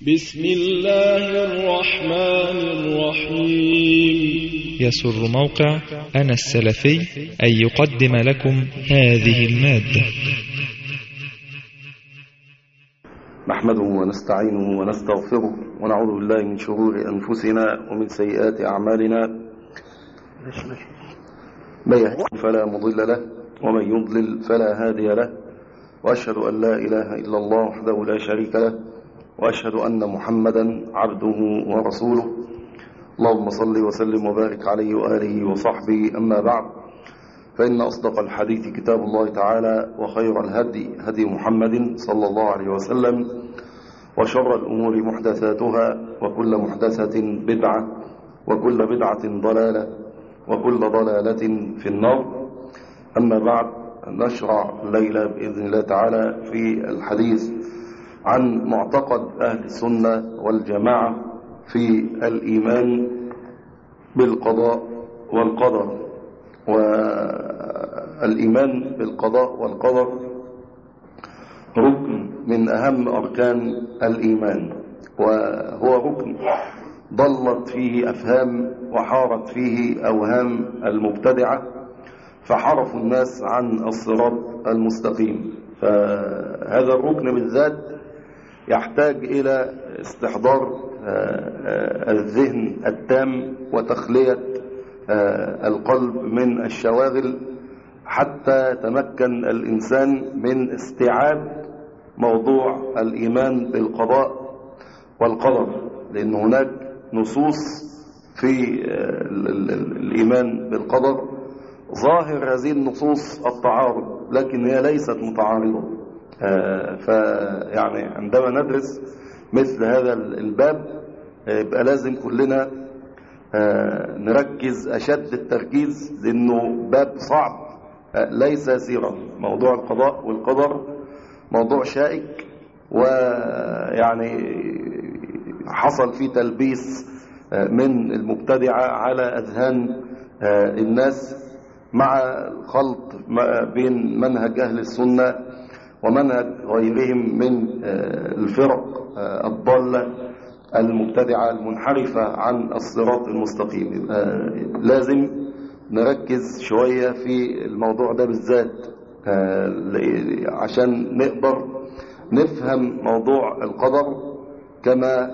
بسم الله الرحمن الرحيم يسر موقع أنا السلفي أن يقدم لكم هذه المادة نحمده ونستعينه ونستغفره ونعوذ بالله من شرور أنفسنا ومن سيئات أعمالنا من يهده فلا مضل له ومن يضلل فلا هادي له وأشهد أن لا إله إلا الله وحده لا شريك له وأشهد أن محمدا عبده ورسوله اللهم صل وسلم وبارك عليه وآله وصحبه أما بعد فإن أصدق الحديث كتاب الله تعالى وخير الهدي هدي محمد صلى الله عليه وسلم وشر الأمور محدثاتها وكل محدثة بدعة وكل بدعة ضلالة وكل ضلالة في النار أما بعد نشرع الليلة بإذن الله تعالى في الحديث عن معتقد أهل السنة والجماعة في الإيمان بالقضاء والقدر والإيمان بالقضاء والقدر ركن من أهم أركان الإيمان وهو ركن ضلت فيه أفهام وحارت فيه أوهام المبتدعة فحرفوا الناس عن الصراط المستقيم فهذا الركن بالذات يحتاج إلى استحضار الذهن التام وتخلية القلب من الشواغل حتى تمكن الإنسان من استيعاب موضوع الإيمان بالقضاء والقدر لأن هناك نصوص في الإيمان بالقدر ظاهر هذه النصوص التعارض لكن هي ليست متعارضة فيعني عندما ندرس مثل هذا الباب يبقى لازم كلنا نركز أشد التركيز لأنه باب صعب ليس يسيرا موضوع القضاء والقدر موضوع شائك ويعني حصل فيه تلبيس من المبتدعة على أذهان الناس مع الخلط بين منهج أهل السنة ومنهج غيرهم من الفرق الضالة المبتدعة المنحرفة عن الصراط المستقيم لازم نركز شوية في الموضوع ده بالذات عشان نقدر نفهم موضوع القدر كما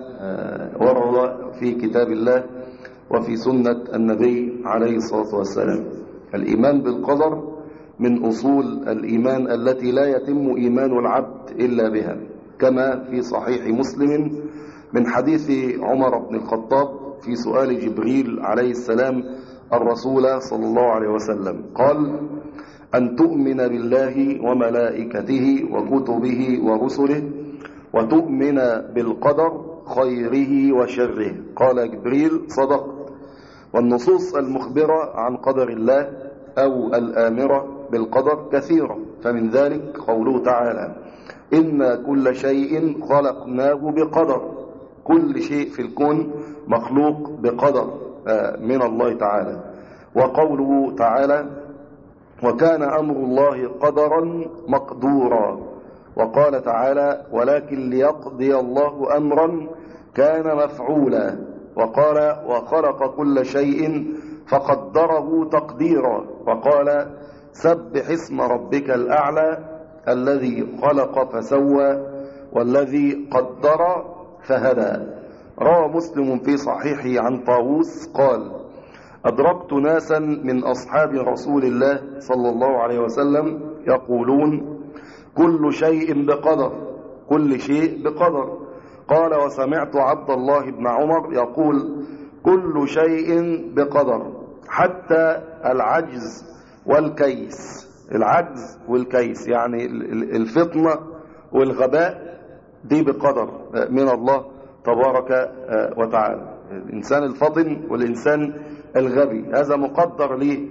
ورد في كتاب الله وفي سنة النبي عليه الصلاة والسلام الإيمان بالقدر من أصول الإيمان التي لا يتم إيمان العبد إلا بها كما في صحيح مسلم من حديث عمر بن الخطاب في سؤال جبريل عليه السلام الرسول صلى الله عليه وسلم قال أن تؤمن بالله وملائكته وكتبه ورسله وتؤمن بالقدر خيره وشره قال جبريل صدقت والنصوص المخبرة عن قدر الله أو الآمرة بالقدر كثيرة فمن ذلك قوله تعالى إن كل شيء خلقناه بقدر كل شيء في الكون مخلوق بقدر من الله تعالى وقوله تعالى وكان أمر الله قدرا مقدورا وقال تعالى ولكن ليقضي الله أمرا كان مفعولا وقال وخلق كل شيء فقدره تقديرا وقال سبح اسم ربك الأعلى الذي خلق فسوى والذي قدر فهدى روى مسلم في صحيحه عن طاووس قال أدركت ناسا من أصحاب رسول الله صلى الله عليه وسلم يقولون كل شيء بقدر كل شيء بقدر قال وسمعت عبد الله بن عمر يقول كل شيء بقدر حتى العجز والكيس العجز والكيس يعني الفطنة والغباء دي بقدر من الله تبارك وتعالى الإنسان الفطن والإنسان الغبي هذا مقدر ليه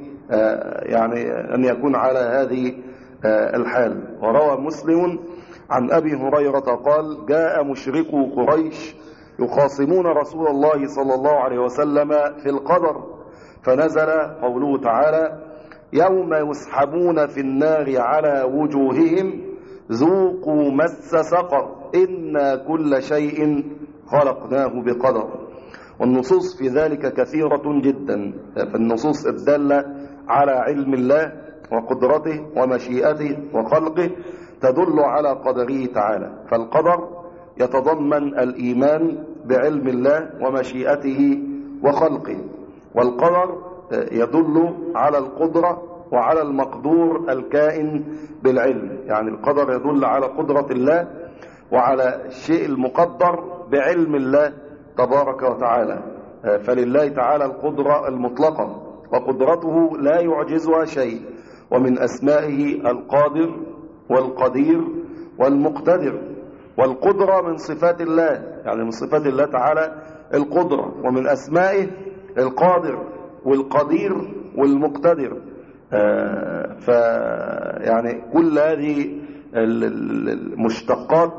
يعني أن يكون على هذه الحال وروى مسلم عن أبي هريرة قال جاء مشركو قريش يخاصمون رسول الله صلى الله عليه وسلم في القدر فنزل قوله تعالى يوم يسحبون في النار على وجوههم ذوقوا مس سقر إنا كل شيء خلقناه بقدر والنصوص في ذلك كثيرة جدا فالنصوص الدالة على علم الله وقدرته ومشيئته وخلقه تدل على قدره تعالى فالقدر يتضمن الإيمان بعلم الله ومشيئته وخلقه والقدر يدل على القدرة وعلى المقدور الكائن بالعلم يعني القدر يدل على قدرة الله وعلى الشيء المقدر بعلم الله تبارك وتعالى فلله تعالى القدرة المطلقة وقدرته لا يعجزها شيء ومن أسمائه القادر والقدير والمقتدر والقدرة من صفات الله يعني من صفات الله تعالى القدرة ومن أسمائه القادر والقدير والمقتدر آه ف يعني كل هذه المشتقات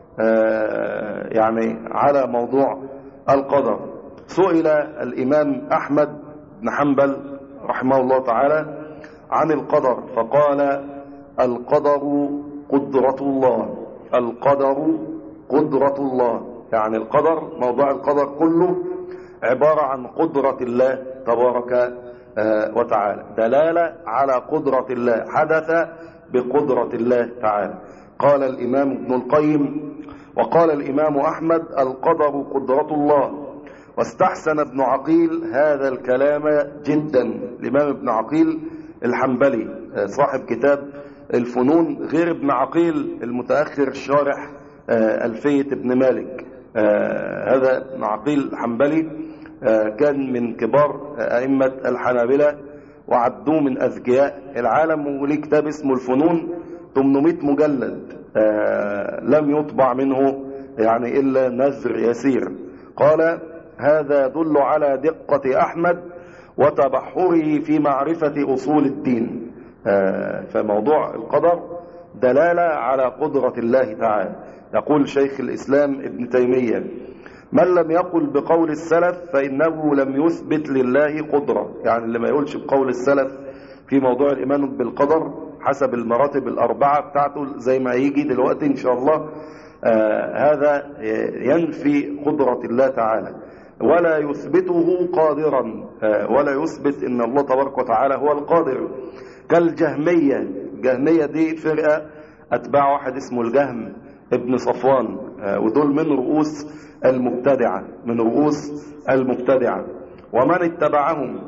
آه يعني على موضوع القدر سئل الإمام أحمد بن حنبل رحمه الله تعالى عن القدر فقال القدر قدرة الله القدر قدرة الله يعني القدر موضوع القدر كله عبارة عن قدرة الله تبارك وتعالى دلالة على قدرة الله حدث بقدرة الله تعالى قال الإمام ابن القيم وقال الإمام أحمد القدر قدرة الله واستحسن ابن عقيل هذا الكلام جدا الإمام ابن عقيل الحنبلي صاحب كتاب الفنون غير ابن عقيل المتأخر الشارح ألفية ابن مالك هذا ابن عقيل الحنبلي كان من كبار أئمة الحنابلة وعدوه من أذكياء العالم وليه كتاب اسمه الفنون 800 مجلد لم يطبع منه يعني إلا نذر يسير قال هذا يدل على دقة أحمد وتبحره في معرفة أصول الدين فموضوع القدر دلالة على قدرة الله تعالى يقول شيخ الإسلام ابن تيمية من لم يقل بقول السلف فإنه لم يثبت لله قدرة يعني اللي ما يقولش بقول السلف في موضوع الإيمان بالقدر حسب المراتب الأربعة بتاعته زي ما يجي دلوقتي إن شاء الله آه هذا ينفي قدرة الله تعالى ولا يثبته قادرا آه ولا يثبت ان الله تبارك وتعالى هو القادر كالجهمية الجهمية دي فرقة اتباع واحد اسمه الجهم ابن صفوان آه ودول من رؤوس المبتدعة من رؤوس المبتدعة ومن اتبعهم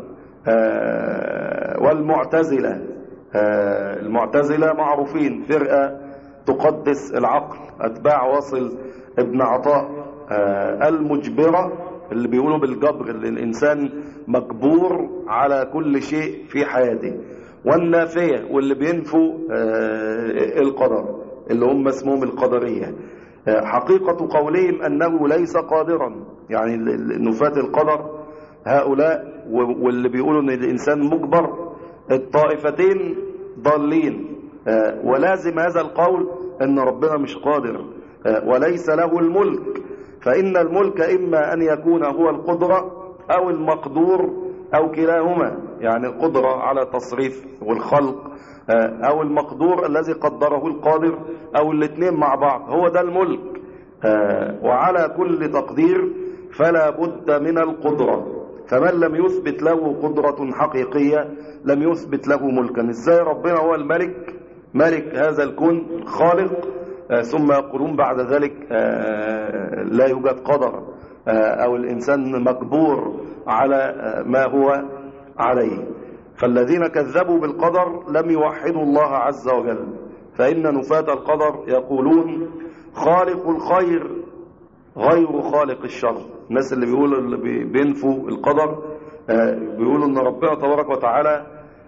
والمعتزلة المعتزلة معروفين فرقة تقدس العقل اتباع واصل ابن عطاء المجبرة اللي بيقولوا بالجبر اللي الإنسان مجبور على كل شيء في حياته والنافية واللي بينفوا القدر اللي هم اسمهم القدرية حقيقة قولهم أنه ليس قادرا يعني نفاة القدر هؤلاء واللي بيقولوا أن الإنسان مجبر الطائفتين ضالين ولازم هذا القول أن ربنا مش قادر وليس له الملك فإن الملك إما أن يكون هو القدرة أو المقدور أو كلاهما يعني القدرة على تصريف والخلق أو المقدور الذي قدره القادر أو الاثنين مع بعض هو ده الملك وعلى كل تقدير فلا بد من القدرة فمن لم يثبت له قدرة حقيقية لم يثبت له ملكا ازاي ربنا هو الملك ملك هذا الكون خالق ثم يقولون بعد ذلك لا يوجد قدر أو الإنسان مجبور على ما هو عليه فالذين كذبوا بالقدر لم يوحدوا الله عز وجل فإن نفاة القدر يقولون خالق الخير غير خالق الشر الناس اللي بيقولوا اللي بينفوا القدر بيقولوا ان ربنا تبارك وتعالى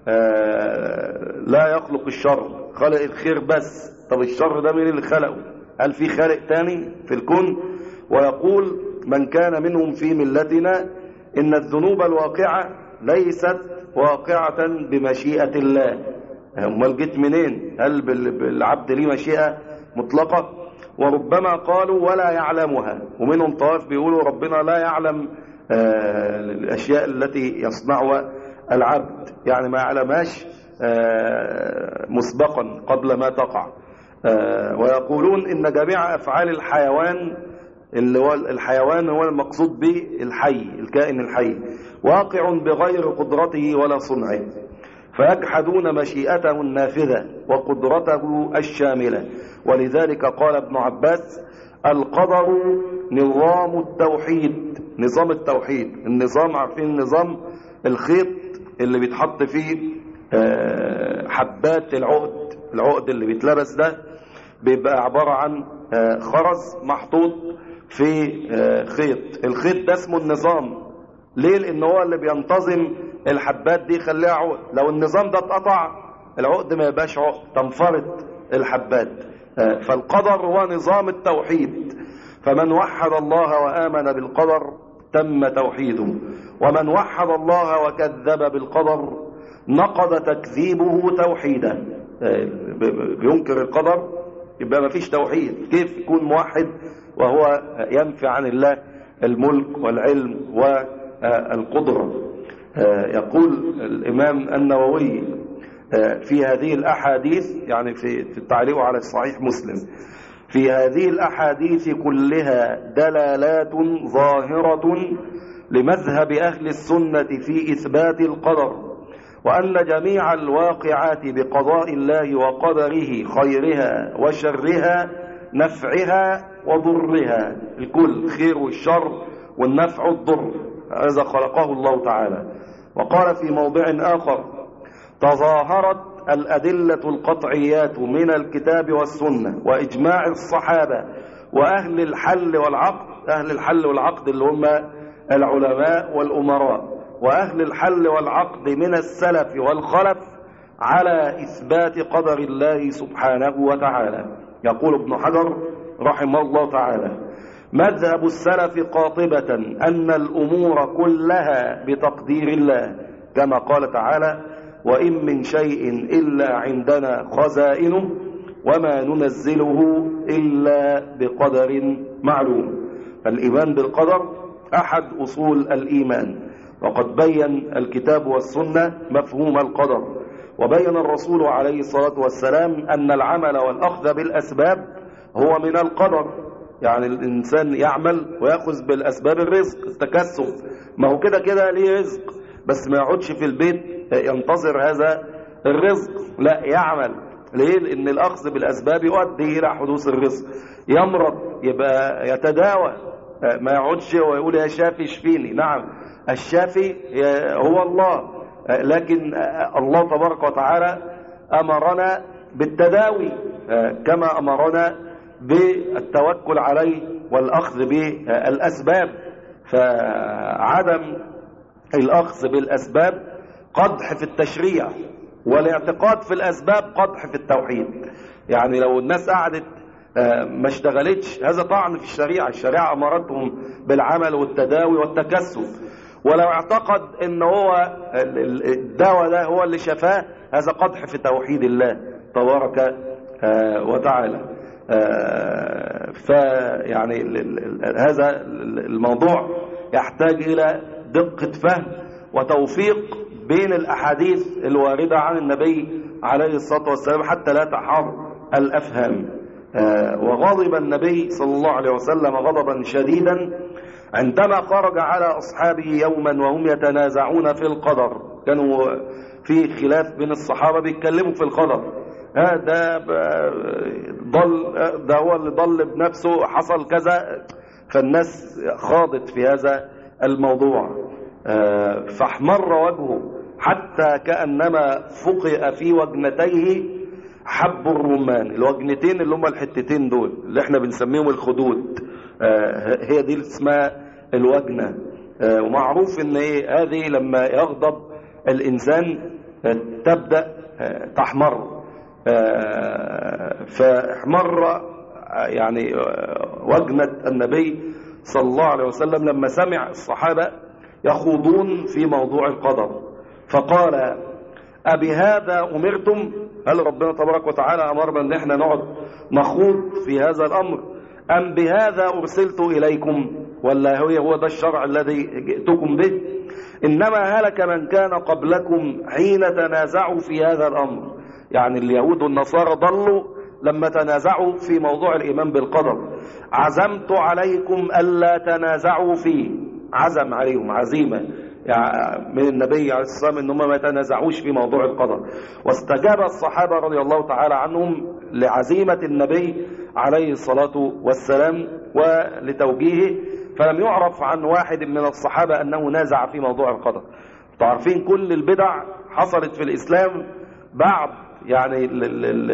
لا يخلق الشر خلق الخير بس طب الشر ده مين اللي خلقه هل في خالق تاني في الكون ويقول من كان منهم في ملتنا ان الذنوب الواقعة ليست واقعة بمشيئة الله امال جيت منين هل بالعبد ليه مشيئة مطلقة وربما قالوا ولا يعلمها ومنهم طائف بيقولوا ربنا لا يعلم آه الاشياء التي يصنعها العبد يعني ما يعلمهاش آه مسبقا قبل ما تقع آه ويقولون ان جميع افعال الحيوان اللي هو الحيوان هو المقصود به الحي الكائن الحي واقع بغير قدرته ولا صنعه فيجحدون مشيئته النافذة وقدرته الشاملة ولذلك قال ابن عباس القدر نظام التوحيد نظام التوحيد النظام عارفين النظام الخيط اللي بيتحط فيه آه، حبات العقد العقد اللي بيتلبس ده بيبقى عبارة عن آه، خرز محطوط في آه، خيط الخيط ده اسمه النظام ليه لان هو اللي بينتظم الحبات دي يخليها عقد لو النظام ده اتقطع العقد ما يبقاش عقد تنفرط الحبات فالقدر هو نظام التوحيد فمن وحد الله وآمن بالقدر تم توحيده ومن وحد الله وكذب بالقدر نقض تكذيبه توحيدا بينكر القدر يبقى ما فيش توحيد كيف يكون موحد وهو ينفي عن الله الملك والعلم والقدرة يقول الإمام النووي في هذه الأحاديث يعني في في التعليق على صحيح مسلم في هذه الأحاديث كلها دلالات ظاهرة لمذهب أهل السنة في إثبات القدر وأن جميع الواقعات بقضاء الله وقدره خيرها وشرها نفعها وضرها الكل خير والشر والنفع والضر هذا خلقه الله تعالى وقال في موضع آخر تظاهرت الأدلة القطعيات من الكتاب والسنة وإجماع الصحابة وأهل الحل والعقد أهل الحل والعقد اللي هم العلماء والأمراء وأهل الحل والعقد من السلف والخلف على إثبات قدر الله سبحانه وتعالى يقول ابن حجر رحمه الله تعالى مذهب السلف قاطبة أن الأمور كلها بتقدير الله كما قال تعالى وإن من شيء إلا عندنا خزائنه وما ننزله إلا بقدر معلوم الإيمان بالقدر أحد أصول الإيمان وقد بين الكتاب والسنة مفهوم القدر وبين الرسول عليه الصلاة والسلام أن العمل والأخذ بالأسباب هو من القدر يعني الإنسان يعمل ويأخذ بالأسباب الرزق التكسب ما هو كده كده ليه رزق بس ما يقعدش في البيت ينتظر هذا الرزق لا يعمل ليه لأن الأخذ بالأسباب يؤدي إلى حدوث الرزق يمرض يبقى يتداوى ما يقعدش ويقول يا شافي اشفيني نعم الشافي هو الله لكن الله تبارك وتعالى أمرنا بالتداوي كما أمرنا بالتوكل عليه والأخذ بالأسباب فعدم الأخذ بالأسباب قدح في التشريع والاعتقاد في الأسباب قدح في التوحيد يعني لو الناس قعدت ما اشتغلتش هذا طعن في الشريعة الشريعة أمرتهم بالعمل والتداوي والتكسب ولو اعتقد ان هو الدواء ده هو اللي شفاه هذا قدح في توحيد الله تبارك وتعالى فيعني هذا الموضوع يحتاج الى دقة فهم وتوفيق بين الاحاديث الواردة عن النبي عليه الصلاة والسلام حتى لا تحار الافهام وغضب النبي صلى الله عليه وسلم غضبا شديدا عندما خرج على أصحابه يوما وهم يتنازعون في القدر كانوا في خلاف بين الصحابة بيتكلموا في القدر هذا ضل ده هو اللي ضل بنفسه حصل كذا فالناس خاضت في هذا الموضوع فاحمر وجهه حتى كأنما فقئ في وجنتيه حب الرمان الوجنتين اللي هم الحتتين دول اللي احنا بنسميهم الخدود هي دي اللي اسمها الوجنة ومعروف ان ايه هذه لما يغضب الانسان تبدأ تحمر فاحمر يعني وجنة النبي صلى الله عليه وسلم لما سمع الصحابة يخوضون في موضوع القدر فقال أبهذا أمرتم هل ربنا تبارك وتعالى أمرنا أن احنا نقعد نخوض في هذا الأمر أم بهذا أرسلت إليكم ولا هو هو ده الشرع الذي جئتكم به إنما هلك من كان قبلكم حين تنازعوا في هذا الأمر يعني اليهود والنصارى ضلوا لما تنازعوا في موضوع الإيمان بالقدر عزمت عليكم ألا تنازعوا فيه عزم عليهم عزيمة يعني من النبي عليه الصلاة والسلام أنهم ما يتنازعوش في موضوع القدر واستجاب الصحابة رضي الله تعالى عنهم لعزيمة النبي عليه الصلاة والسلام ولتوجيهه فلم يعرف عن واحد من الصحابة أنه نازع في موضوع القدر تعرفين كل البدع حصلت في الإسلام بعد يعني ال ال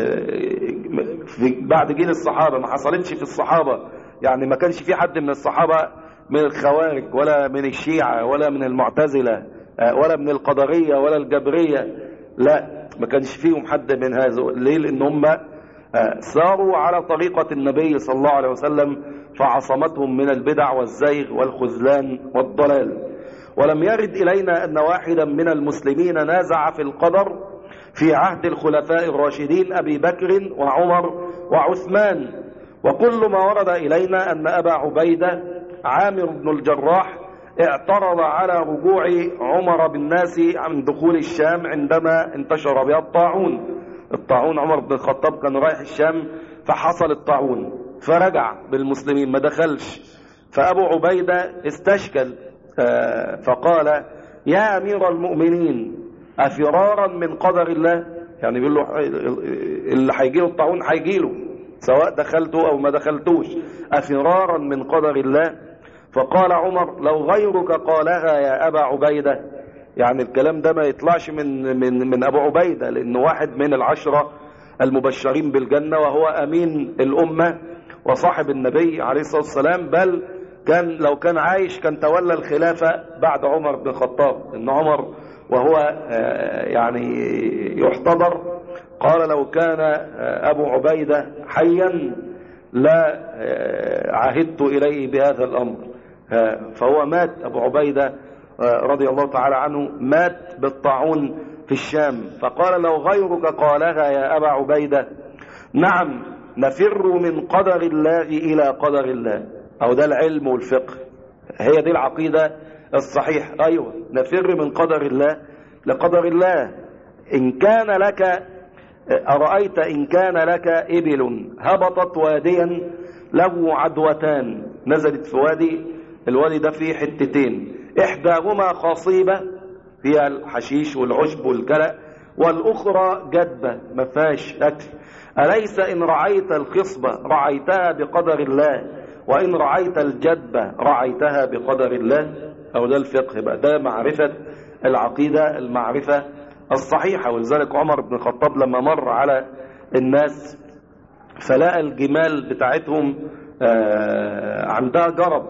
ال في بعد جيل الصحابة ما حصلتش في الصحابة يعني ما كانش في حد من الصحابة من الخوارج ولا من الشيعة ولا من المعتزلة ولا من القدرية ولا الجبرية لا ما كانش فيهم حد من هذا ليه لأن هم ساروا على طريقة النبي صلى الله عليه وسلم فعصمتهم من البدع والزيغ والخذلان والضلال ولم يرد إلينا أن واحدا من المسلمين نازع في القدر في عهد الخلفاء الراشدين أبي بكر وعمر وعثمان وكل ما ورد إلينا أن أبا عبيدة عامر بن الجراح اعترض على رجوع عمر بالناس عن دخول الشام عندما انتشر بها الطاعون الطاعون عمر بن الخطاب كان رايح الشام فحصل الطاعون فرجع بالمسلمين ما دخلش فأبو عبيدة استشكل فقال يا أمير المؤمنين أفرارا من قدر الله يعني بيقول له اللي هيجي له الطاعون هيجي له سواء دخلته أو ما دخلتوش أفرارا من قدر الله فقال عمر لو غيرك قالها يا أبا عبيدة يعني الكلام ده ما يطلعش من من من أبو عبيدة لأنه واحد من العشرة المبشرين بالجنة وهو أمين الأمة وصاحب النبي عليه الصلاة والسلام بل كان لو كان عايش كان تولى الخلافة بعد عمر بن الخطاب إن عمر وهو يعني يحتضر قال لو كان أبو عبيدة حيا لا عهدت إليه بهذا الأمر فهو مات أبو عبيدة رضي الله تعالى عنه مات بالطاعون في الشام فقال لو غيرك قالها يا أبا عبيدة نعم نفر من قدر الله إلى قدر الله أو ده العلم والفقه هي دي العقيدة الصحيح أيوة نفر من قدر الله لقدر الله إن كان لك أرأيت إن كان لك إبل هبطت واديا له عدوتان نزلت في وادي الوادي ده فيه حتتين إحداهما خصيبة فيها الحشيش والعشب والكلأ والأخرى جدبة ما فيهاش أكل أليس إن رعيت الخصبة رعيتها بقدر الله وإن رعيت الجدبة رعيتها بقدر الله أو ده الفقه بقى ده معرفة العقيدة المعرفة الصحيحة ولذلك عمر بن الخطاب لما مر على الناس فلقى الجمال بتاعتهم عندها جرب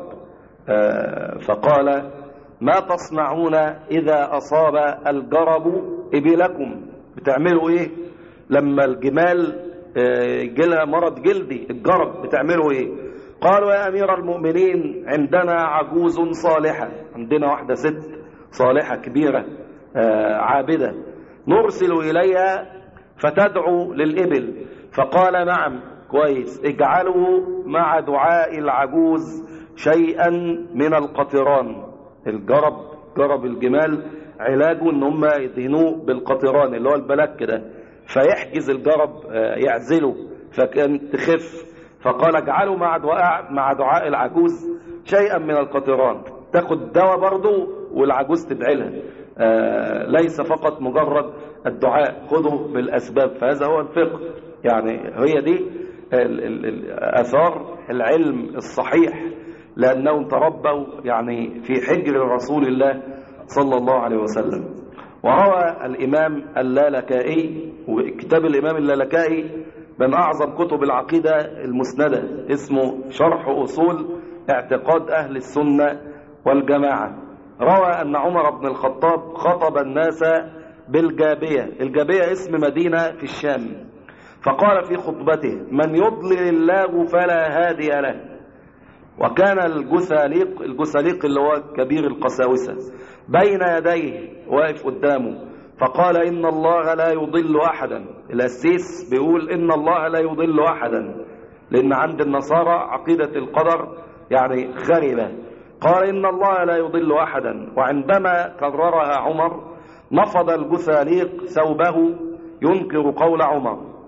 فقال ما تصنعون إذا أصاب الجرب إبلكم بتعملوا إيه لما الجمال جلها مرض جلدي الجرب بتعملوا إيه قالوا يا أمير المؤمنين عندنا عجوز صالحة عندنا واحدة ست صالحة كبيرة عابدة نرسل إليها فتدعو للإبل فقال نعم كويس اجعلوا مع دعاء العجوز شيئا من القطران الجرب جرب الجمال علاجه ان هم يدهنوه بالقطران اللي هو البلك ده فيحجز الجرب يعزله فكان تخف فقال اجعلوا مع دعاء مع دعاء العجوز شيئا من القطران تاخد دواء برضه والعجوز تدعي آه ليس فقط مجرد الدعاء خذوا بالاسباب فهذا هو الفقه يعني هي دي ال ال ال اثار العلم الصحيح لانهم تربوا يعني في حجر رسول الله صلى الله عليه وسلم وروى الامام اللالكائي وكتاب الامام اللالكائي من اعظم كتب العقيده المسنده اسمه شرح اصول اعتقاد اهل السنه والجماعه روى أن عمر بن الخطاب خطب الناس بالجابية الجابية اسم مدينة في الشام فقال في خطبته من يضلل الله فلا هادي له وكان الجثاليق الجثاليق اللي هو كبير القساوسة بين يديه واقف قدامه فقال إن الله لا يضل أحدا الأسيس بيقول إن الله لا يضل أحدا لأن عند النصارى عقيدة القدر يعني خربة قال إن الله لا يضل أحدا وعندما كررها عمر نفض الجثاليق ثوبه ينكر قول عمر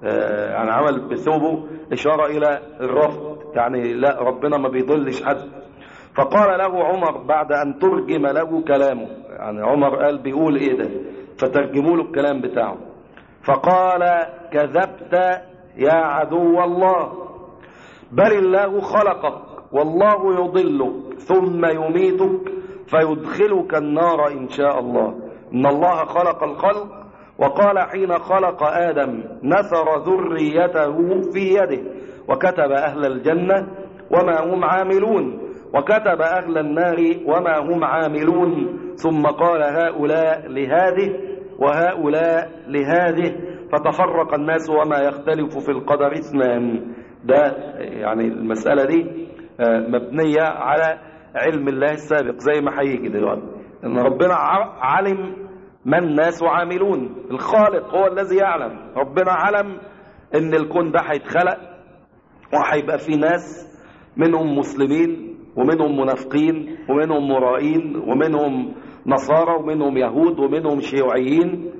آه، يعني عمل بثوبه إشارة إلى الرفض يعني لا ربنا ما بيضلش حد فقال له عمر بعد أن ترجم له كلامه يعني عمر قال بيقول إيه ده فترجموا له الكلام بتاعه فقال كذبت يا عدو الله بل الله خلقك والله يضلك ثم يميتك فيدخلك النار إن شاء الله إن الله خلق الخلق وقال حين خلق آدم نثر ذريته في يده وكتب أهل الجنة وما هم عاملون وكتب أهل النار وما هم عاملون ثم قال هؤلاء لهذه وهؤلاء لهذه فتفرق الناس وما يختلف في القدر اثنان ده يعني المسألة دي مبنية على علم الله السابق زي ما هيجي دلوقتي ان ربنا علم ما الناس عاملون الخالق هو الذي يعلم ربنا علم ان الكون ده هيتخلق وهيبقى فيه ناس منهم مسلمين ومنهم منافقين ومنهم مرائين ومنهم نصارى ومنهم يهود ومنهم شيوعيين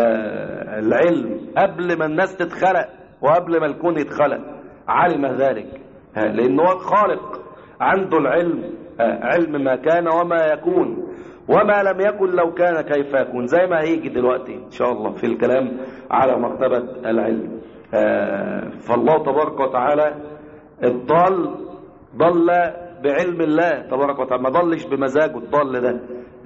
آه العلم قبل ما الناس تتخلق وقبل ما الكون يتخلق علم ذلك آه لأنه هو الخالق عنده العلم آه علم ما كان وما يكون وما لم يكن لو كان كيف يكون زي ما هيجي دلوقتي إن شاء الله في الكلام على مرتبة العلم فالله تبارك وتعالى الضال ضل بعلم الله تبارك وتعالى ما ضلش بمزاجه الضال ده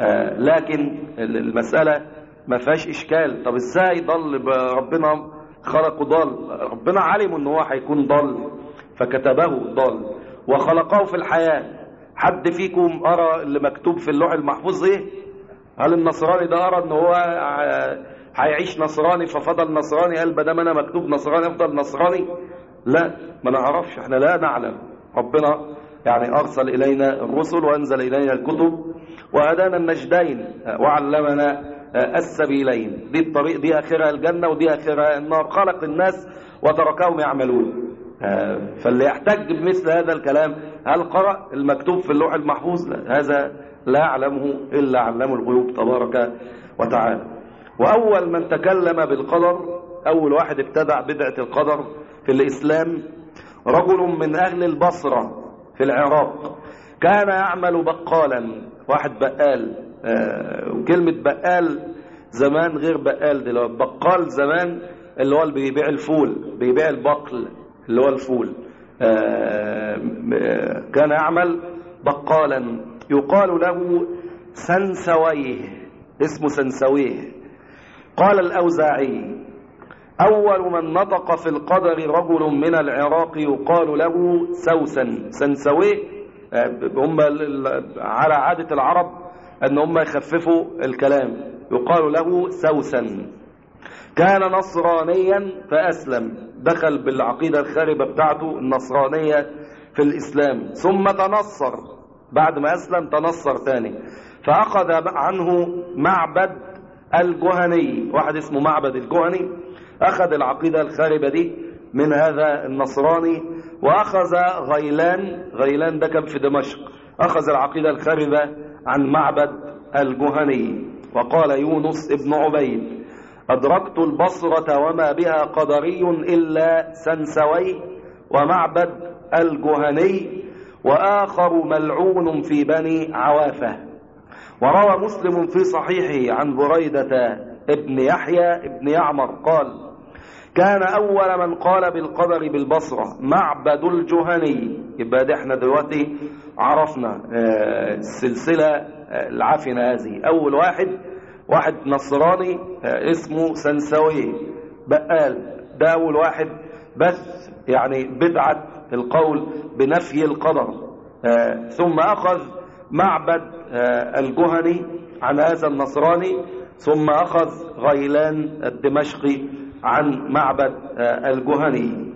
لكن المسألة ما فيهاش إشكال طب إزاي ضل ربنا خلقه ضال ربنا علم ان هو هيكون ضال فكتبه ضال وخلقه في الحياة حد فيكم أرى اللي مكتوب في اللوح المحفوظ إيه هل النصراني ده أرى ان هو هيعيش نصراني ففضل نصراني قال بدل انا مكتوب نصراني افضل نصراني لا ما نعرفش احنا لا نعلم ربنا يعني أرسل إلينا الرسل وأنزل إلينا الكتب وهدانا النجدين وعلمنا السبيلين دي الطريق دي آخرها الجنة ودي آخرها النار خلق الناس وتركهم يعملون فاللي يحتج بمثل هذا الكلام هل قرأ المكتوب في اللوح المحفوظ لا هذا لا يعلمه إلا علم الغيوب تبارك وتعالى وأول من تكلم بالقدر أول واحد ابتدع بدعة القدر في الإسلام رجل من أهل البصرة في العراق كان يعمل بقالا واحد بقال آه وكلمة بقال زمان غير بقال دلوقتي بقال زمان اللي هو اللي بيبيع الفول بيبيع البقل اللي هو الفول آه كان يعمل بقالا يقال له سنسويه اسمه سنسويه قال الأوزاعي أول من نطق في القدر رجل من العراق يقال له سوسن سنسويه هم على عادة العرب أن هم يخففوا الكلام يقال له سوسن كان نصرانيا فأسلم دخل بالعقيدة الخاربة بتاعته النصرانية في الإسلام ثم تنصر بعد ما أسلم تنصر تاني فأخذ عنه معبد الجهني واحد اسمه معبد الجهني أخذ العقيدة الخاربة دي من هذا النصراني وأخذ غيلان غيلان ده كان في دمشق أخذ العقيدة الخاربة عن معبد الجهني وقال يونس ابن عبيد أدركت البصرة وما بها قدري إلا سنسوي ومعبد الجهني وآخر ملعون في بني عوافة وروى مسلم في صحيحه عن بريدة ابن يحيى ابن يعمر قال كان أول من قال بالقدر بالبصرة معبد الجهني يبقى ده احنا دلوقتي عرفنا السلسلة العافنة هذه أول واحد واحد نصراني اسمه سنسوي بقال ده أول واحد بس يعني بدعة القول بنفي القدر ثم أخذ معبد الجهني عن هذا النصراني ثم أخذ غيلان الدمشقي عن معبد الجهني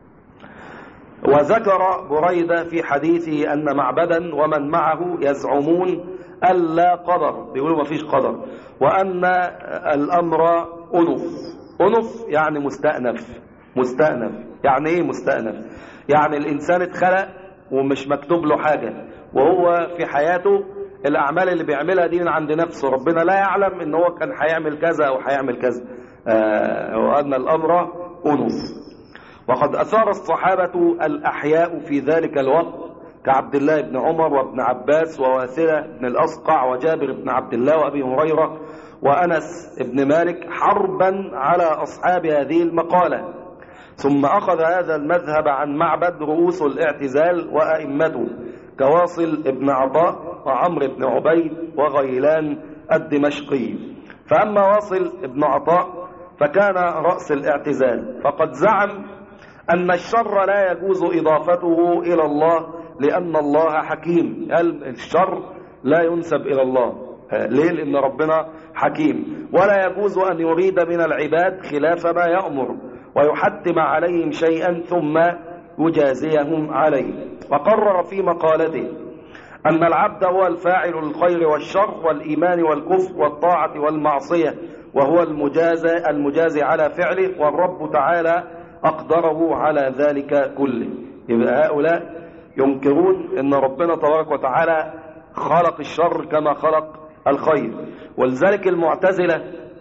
وذكر بريدة في حديثه أن معبدا ومن معه يزعمون ألا قدر بيقولوا ما فيش قدر وأن الأمر أنف أنف يعني مستأنف مستأنف يعني إيه مستأنف يعني الإنسان اتخلق ومش مكتوب له حاجة وهو في حياته الأعمال اللي بيعملها دي من عند نفسه ربنا لا يعلم ان هو كان هيعمل كذا أو هيعمل كذا آه وأن الأمر ونصف وقد أثار الصحابة الأحياء في ذلك الوقت كعبد الله بن عمر وابن عباس وواثلة بن الأصقع وجابر بن عبد الله وأبي هريرة وأنس بن مالك حربا على أصحاب هذه المقالة ثم أخذ هذا المذهب عن معبد رؤوس الاعتزال وأئمته كواصل بن عطاء وعمر بن عبيد وغيلان الدمشقي فأما واصل بن عطاء فكان رأس الاعتزال فقد زعم أن الشر لا يجوز إضافته إلى الله لأن الله حكيم قال الشر لا ينسب إلى الله ليه لأن ربنا حكيم ولا يجوز أن يريد من العباد خلاف ما يأمر ويحتم عليهم شيئا ثم يجازيهم عليه وقرر في مقالته أن العبد هو الفاعل الخير والشر والإيمان والكفر والطاعة والمعصية وهو المجازى المجازي على فعله والرب تعالى أقدره على ذلك كله يبقى هؤلاء ينكرون أن ربنا تبارك وتعالى خلق الشر كما خلق الخير ولذلك المعتزلة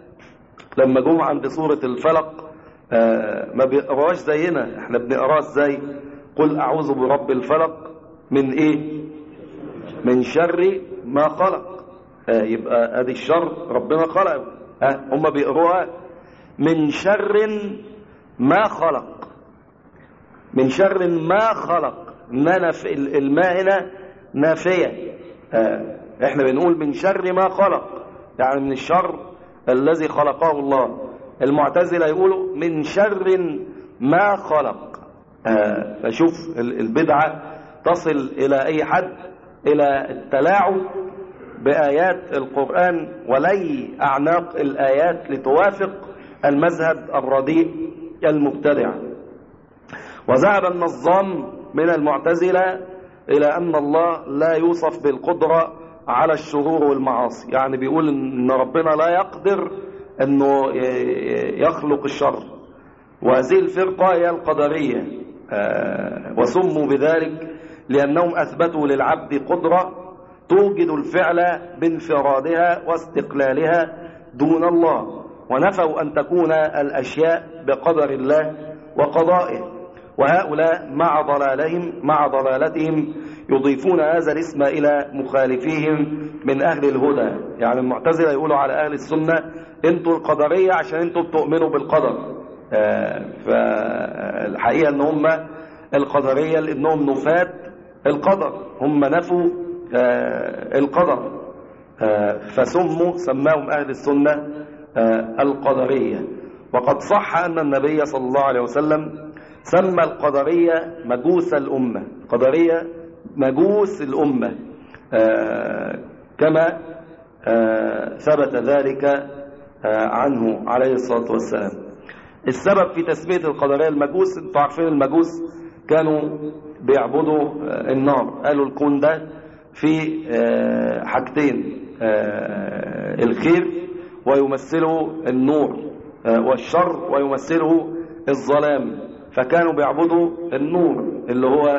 لما جم عند سورة الفلق آه ما بيقراش زينا احنا بنقراه ازاي قل اعوذ برب الفلق من ايه من شر ما خلق آه يبقى ادي الشر ربنا خلقه آه هم بيقروها من شر ما خلق من شر ما خلق اننا في الماء هنا نافيه احنا بنقول من شر ما خلق يعني من الشر الذي خلقه الله المعتزلة يقولوا من شر ما خلق فشوف البدعة تصل إلى أي حد إلى التلاعب بآيات القرآن ولي أعناق الآيات لتوافق المذهب الرديء المبتدع وذهب النظام من المعتزلة إلى أن الله لا يوصف بالقدرة على الشرور والمعاصي يعني بيقول أن ربنا لا يقدر أنه يخلق الشر وهذه الفرقة هي القدرية وسموا بذلك لأنهم أثبتوا للعبد قدرة توجد الفعل بانفرادها واستقلالها دون الله ونفوا أن تكون الأشياء بقدر الله وقضائه وهؤلاء مع ضلالهم مع ضلالتهم يضيفون هذا الاسم إلى مخالفيهم من أهل الهدى يعني المعتزلة يقولوا على أهل السنة انتوا القدرية عشان انتوا بتؤمنوا بالقدر آه فالحقيقة ان هم القدرية لانهم نفاة القدر هم نفوا آه القدر آه فسموا سماهم أهل السنة القدرية وقد صح أن النبي صلى الله عليه وسلم سمى القدرية مجوس الأمة قدرية مجوس الأمة آه كما آه ثبت ذلك آه عنه عليه الصلاة والسلام السبب في تسمية القدرية المجوس انتوا عارفين المجوس كانوا بيعبدوا النار قالوا الكون ده في حاجتين الخير ويمثله النور والشر ويمثله الظلام فكانوا بيعبدوا النور اللي هو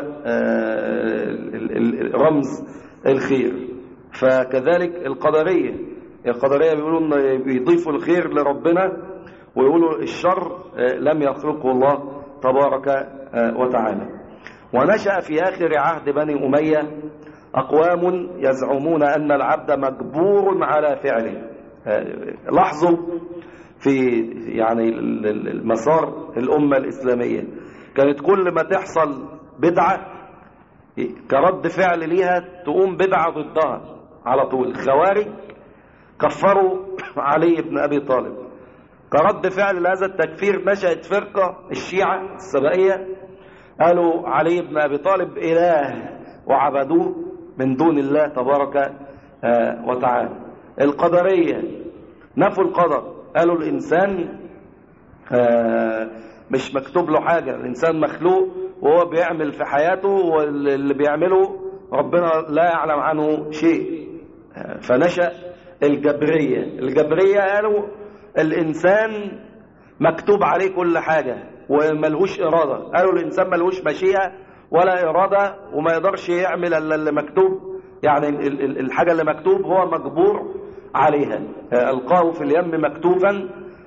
رمز الخير فكذلك القدرية القدرية بيقولوا ان بيضيفوا الخير لربنا ويقولوا الشر لم يخلقه الله تبارك وتعالى ونشأ في آخر عهد بني أمية أقوام يزعمون أن العبد مجبور على فعله لاحظوا في يعني المسار الأمة الإسلامية كانت كل ما تحصل بدعة كرد فعل ليها تقوم بدعة ضدها على طول الخوارج كفروا علي بن أبي طالب كرد فعل لهذا التكفير نشأت فرقة الشيعة السبائية قالوا علي بن أبي طالب إله وعبدوه من دون الله تبارك وتعالى القدرية نفوا القدر قالوا الإنسان مش مكتوب له حاجة الإنسان مخلوق وهو بيعمل في حياته واللي بيعمله ربنا لا يعلم عنه شيء فنشأ الجبرية الجبرية قالوا الإنسان مكتوب عليه كل حاجة وملهوش إرادة قالوا الإنسان ملهوش مشيئة ولا إرادة وما يقدرش يعمل إلا اللي مكتوب يعني الحاجة اللي مكتوب هو مجبور عليها ألقاه في اليم مكتوبا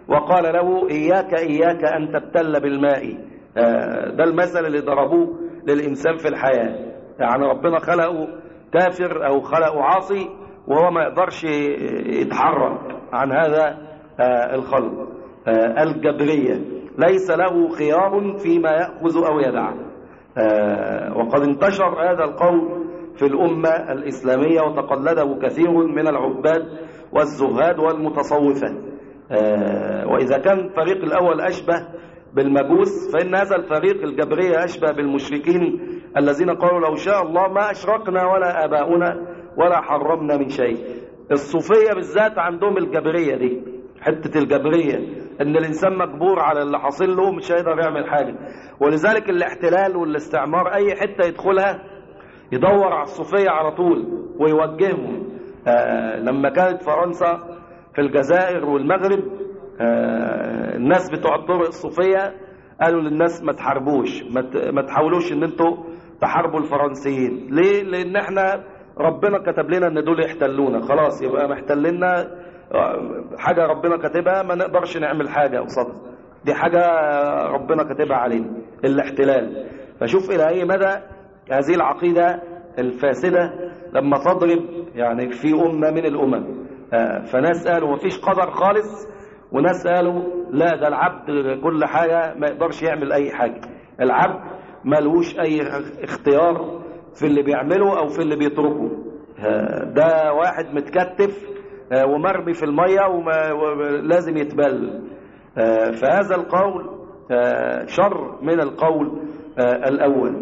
وقال له إياك إياك أن تبتل بالماء آه، ده المثل اللي ضربوه للإنسان في الحياة يعني ربنا خلقه كافر أو خلقه عاصي وهو ما يقدرش يتحرك عن هذا آه، الخلق آه، الجبرية ليس له خيار فيما يأخذ أو يدع وقد انتشر هذا القول في الأمة الإسلامية وتقلده كثير من العباد والزهاد والمتصوفة وإذا كان الفريق الأول أشبه بالمجوس فإن هذا الفريق الجبرية أشبه بالمشركين الذين قالوا لو شاء الله ما أشركنا ولا آباؤنا ولا حرمنا من شيء الصوفية بالذات عندهم الجبرية دي حتة الجبرية ان الانسان مجبور على اللي حاصل له مش هيقدر يعمل حاجة ولذلك الاحتلال والاستعمار اي حتة يدخلها يدور على الصوفية على طول ويوجههم آه لما كانت فرنسا في الجزائر والمغرب آه الناس بتوع الطرق الصوفية قالوا للناس ما تحاربوش ما تحاولوش ان انتوا تحاربوا الفرنسيين ليه لان احنا ربنا كتب لنا ان دول يحتلونا خلاص يبقى محتلنا حاجة ربنا كاتبها ما نقدرش نعمل حاجة قصادها دي حاجة ربنا كاتبها علينا الاحتلال فشوف الى اي مدى هذه العقيدة الفاسدة لما تضرب يعني في أمة من الأمم فناس قالوا مفيش قدر خالص وناس قالوا لا ده العبد كل حاجة ما يقدرش يعمل أي حاجة العبد ملوش أي اختيار في اللي بيعمله أو في اللي بيتركه ده واحد متكتف ومرمي في المية ولازم يتبل فهذا القول شر من القول الأول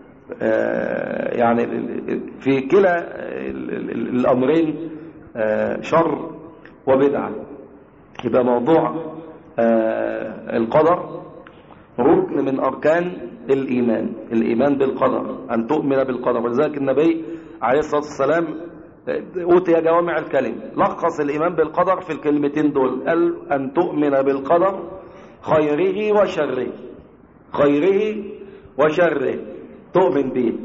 يعني في كلا الأمرين شر وبدعة يبقى موضوع القدر ركن من أركان الإيمان الإيمان بالقدر أن تؤمن بالقدر ولذلك النبي عليه الصلاة والسلام أوتي جوامع الكلم لخص الإيمان بالقدر في الكلمتين دول قال أن تؤمن بالقدر خيره وشره خيره وشره تؤمن به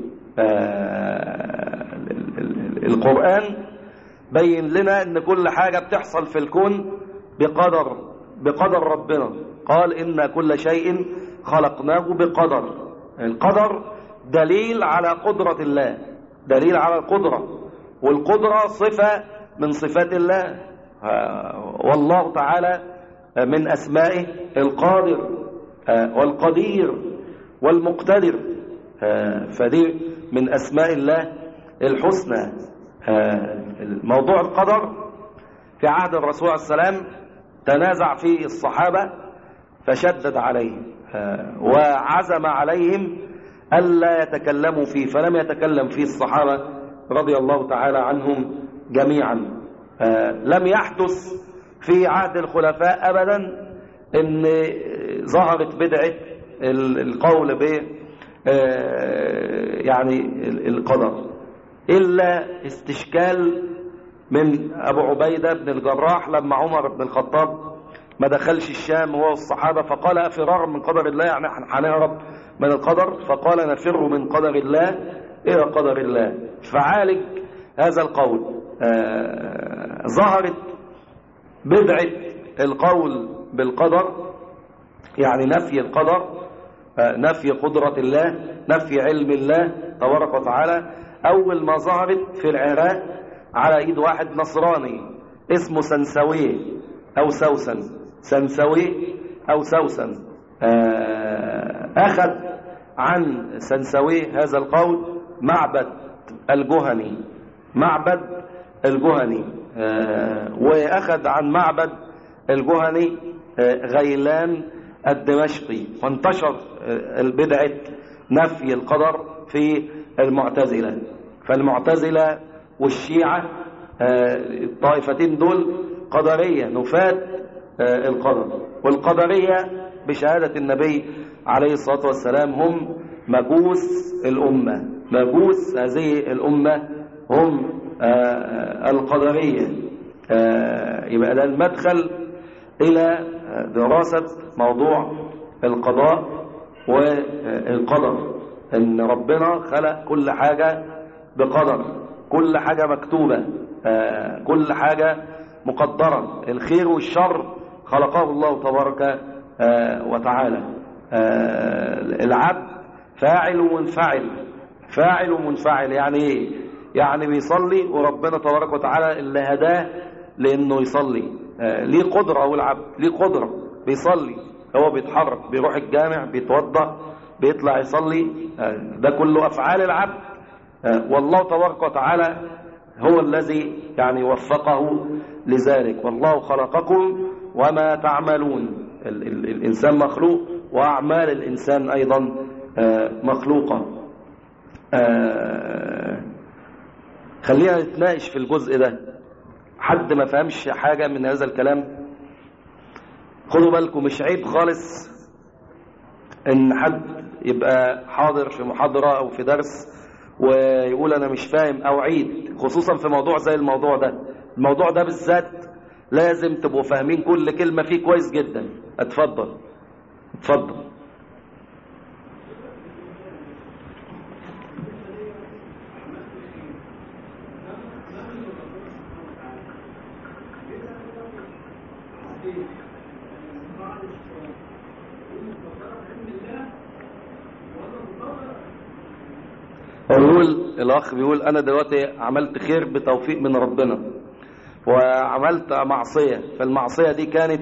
القرآن بين لنا ان كل حاجة بتحصل في الكون بقدر بقدر ربنا قال إن كل شيء خلقناه بقدر القدر دليل على قدرة الله دليل على القدرة والقدرة صفة من صفات الله والله تعالى من أسمائه القادر والقدير والمقتدر فدي من أسماء الله الحسنى موضوع القدر في عهد الرسول عليه السلام تنازع فيه الصحابة فشدد عليهم وعزم عليهم ألا يتكلموا فيه فلم يتكلم فيه الصحابة رضي الله تعالى عنهم جميعا لم يحدث في عهد الخلفاء أبدا ان ظهرت بدعة القول ب يعني القدر إلا استشكال من أبو عبيدة بن الجراح لما عمر بن الخطاب ما دخلش الشام هو والصحابة فقال أفرار من قدر الله يعني هنهرب من القدر فقال نفر من قدر الله إلى قدر الله فعالج هذا القول آه ظهرت بدعة القول بالقدر يعني نفي القدر آه نفي قدرة الله نفي علم الله تبارك وتعالى أول ما ظهرت في العراق على إيد واحد نصراني اسمه سنسوي أو سوسن سنسوي أو سوسن آه أخذ عن سنسوي هذا القول معبد الجهني معبد الجهني آه وأخذ عن معبد الجهني آه غيلان الدمشقي وانتشر البدعة نفي القدر في المعتزلة فالمعتزلة والشيعة الطائفتين دول قدرية نفاة القدر والقدرية بشهادة النبي عليه الصلاة والسلام هم مجوس الأمة مجوس هذه الأمة هم القدرية يبقى ده المدخل إلى دراسة موضوع القضاء والقدر ان ربنا خلق كل حاجة بقدر كل حاجة مكتوبة كل حاجة مقدرة الخير والشر خلقه الله تبارك وتعالى العبد فاعل ومنفعل فاعل ومنفعل يعني ايه يعني بيصلي وربنا تبارك وتعالى اللي هداه لانه يصلي ليه قدرة هو العبد ليه قدرة بيصلي هو بيتحرك بيروح الجامع بيتوضا بيطلع يصلي ده كله افعال العبد والله تبارك وتعالى هو الذي يعني وفقه لذلك والله خلقكم وما تعملون ال ال الإنسان مخلوق وأعمال الإنسان أيضا مخلوقة خلينا نتناقش في الجزء ده حد ما فهمش حاجة من هذا الكلام خدوا بالكم مش عيب خالص ان حد يبقى حاضر في محاضرة او في درس ويقول انا مش فاهم او عيد خصوصا في موضوع زي الموضوع ده الموضوع ده بالذات لازم تبقوا فاهمين كل كلمة فيه كويس جدا اتفضل اتفضل بيقول الاخ بيقول انا دلوقتي عملت خير بتوفيق من ربنا وعملت معصية فالمعصية دي كانت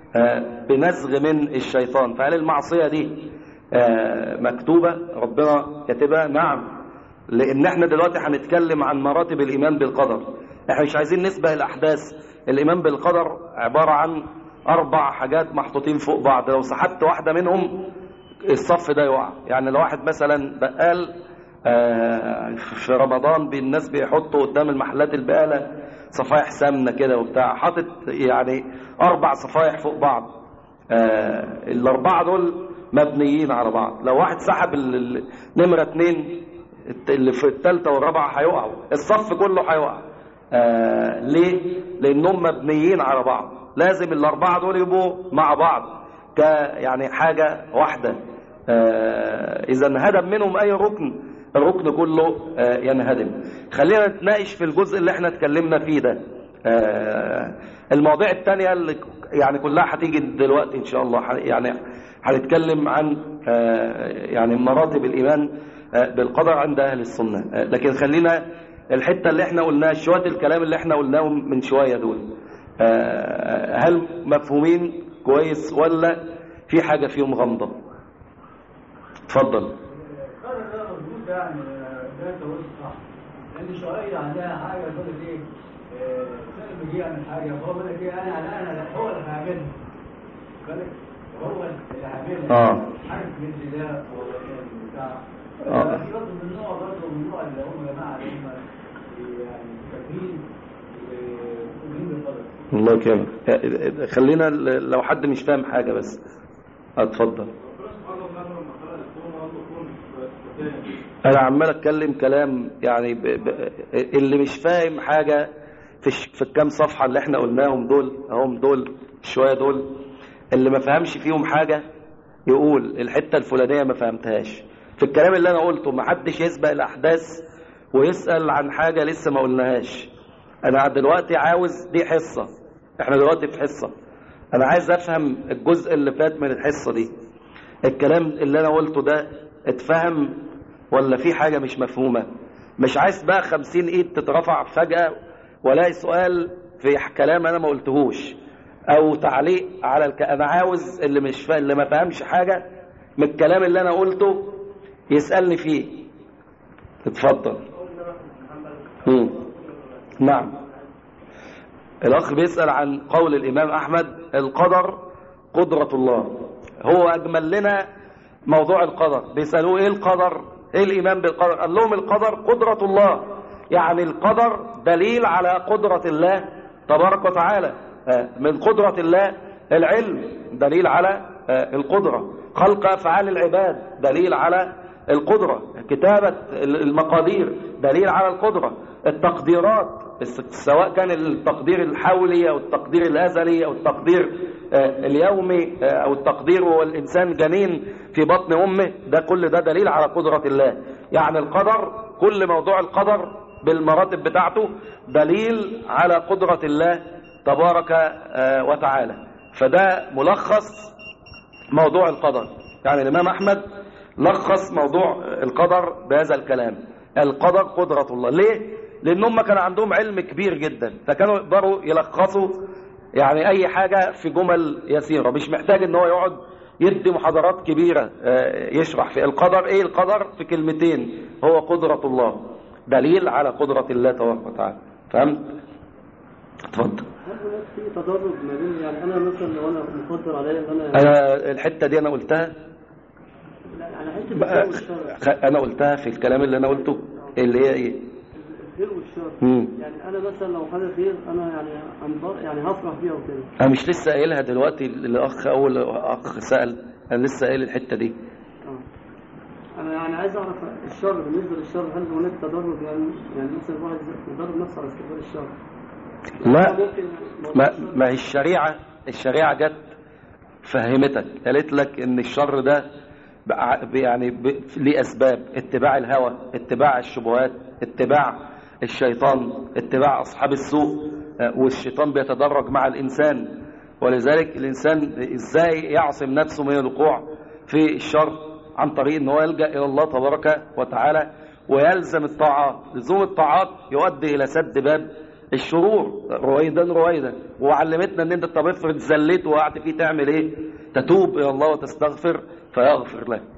بنزغ من الشيطان فهل المعصية دي مكتوبة ربنا كاتبها نعم لان احنا دلوقتي هنتكلم عن مراتب الايمان بالقدر احنا مش عايزين نسبق الاحداث الايمان بالقدر عبارة عن اربع حاجات محطوطين فوق بعض لو سحبت واحدة منهم الصف ده يقع يعني لو واحد مثلا بقال في رمضان الناس بيحطوا قدام المحلات البقالة صفايح سمنة كده وبتاع حاطط يعني أربع صفايح فوق بعض الأربعة دول مبنيين على بعض لو واحد سحب نمرة اتنين اللي في التالتة والرابعة هيقعوا الصف كله هيقع ليه؟ لأنهم مبنيين على بعض لازم الأربعة دول يبقوا مع بعض ك يعني حاجة واحدة إذا انهدم منهم أي ركن الركن كله ينهدم خلينا نتناقش في الجزء اللي احنا اتكلمنا فيه ده المواضيع التانية اللي يعني كلها هتيجي دلوقتي ان شاء الله يعني هنتكلم عن يعني مراتب الايمان بالقدر عند اهل السنة لكن خلينا الحتة اللي احنا قلناها شوية الكلام اللي احنا قلناهم من شوية دول هل مفهومين كويس ولا في حاجة فيهم غامضة اتفضل يعني ده توصل صح لان الشرعيه عندها حاجه تقول لك ايه سلم بيجي يعمل حاجه فهو بيقول لك ايه انا انا هو اللي هعملها بالك هو اللي هعملها اه حاجه مثل ده ولا بتاع اه في برضه من النوع برضه من النوع اللي هم جماعه اللي هم يعني فاكرين ومؤمنين بالقدر الله يكرمك خلينا لو حد مش فاهم حاجة بس اتفضل انا عمال اتكلم كلام يعني ب... ب... اللي مش فاهم حاجة في ش... في الكام صفحة اللي احنا قلناهم دول اهم دول شوية دول اللي ما فهمش فيهم حاجة يقول الحتة الفلانية ما فهمتهاش في الكلام اللي انا قلته ما حدش يسبق الاحداث ويسأل عن حاجة لسه ما قلناهاش انا دلوقتي عاوز دي حصة احنا دلوقتي في حصة انا عايز افهم الجزء اللي فات من الحصة دي الكلام اللي انا قلته ده اتفهم ولا في حاجة مش مفهومة مش عايز بقى خمسين ايد تترفع فجأة ولاقي سؤال في كلام انا ما قلتهوش او تعليق على الك... انا عاوز اللي مش فا... اللي ما فهمش حاجة من الكلام اللي انا قلته يسألني فيه اتفضل مم. نعم الاخ بيسأل عن قول الامام احمد القدر قدرة الله هو اجمل لنا موضوع القدر بيسألوه ايه القدر ايه الايمان بالقدر قال لهم القدر قدرة الله يعني القدر دليل على قدرة الله تبارك وتعالى من قدرة الله العلم دليل على القدرة خلق افعال العباد دليل على القدرة كتابة المقادير دليل على القدرة التقديرات سواء كان التقدير الحولي او التقدير الازلي او التقدير اليومي او التقدير وهو الانسان جنين في بطن امه ده كل ده دليل على قدرة الله يعني القدر كل موضوع القدر بالمراتب بتاعته دليل على قدرة الله تبارك وتعالى فده ملخص موضوع القدر يعني الإمام أحمد لخص موضوع القدر بهذا الكلام القدر قدرة الله ليه؟ لأن هم كان عندهم علم كبير جدا فكانوا يقدروا يلخصوا يعني أي حاجة في جمل يسيرة مش محتاج ان هو يقعد يدي محاضرات كبيرة آه، يشرح في القدر ايه القدر في كلمتين هو قدرة الله دليل على قدرة الله تبارك وتعالى فهمت؟ اتفضل هل هناك في تدرج ما بين يعني انا مثلا لو انا مقدر عليا ان انا انا الحتة دي انا قلتها لا، يعني حته بقى الخير والشر خ- انا قلتها في الكلام اللي انا قلته اللي هي ايه الخير والشر مم. يعني انا مثلا لو حاجه خير انا يعني أنبر يعني هفرح بيها وكده انا مش لسه قايلها دلوقتي الاخ اول اخ سأل انا لسه قايل الحتة دي اه انا يعني عايز اعرف الشر بالنسبه للشر هل هناك تدرج يعني يعني مثلا الواحد يدرب نفسه على استقبال الشر لا ممكن ما, ما هي الشريعة الشريعة جت فهمتك قالت لك ان الشر ده بع- يعني ب- ليه اسباب اتباع الهوى اتباع الشبهات اتباع الشيطان اتباع اصحاب السوء آه، والشيطان بيتدرج مع الانسان ولذلك الانسان ازاي يعصم نفسه من الوقوع في الشر عن طريق ان هو يلجا الى الله تبارك وتعالى ويلزم الطاعات لزوم الطاعات يؤدي الى سد باب الشرور رويدا رويدا وعلمتنا ان انت طب افرض زليت وقعت فيه تعمل ايه تتوب الى الله وتستغفر فيغفر لك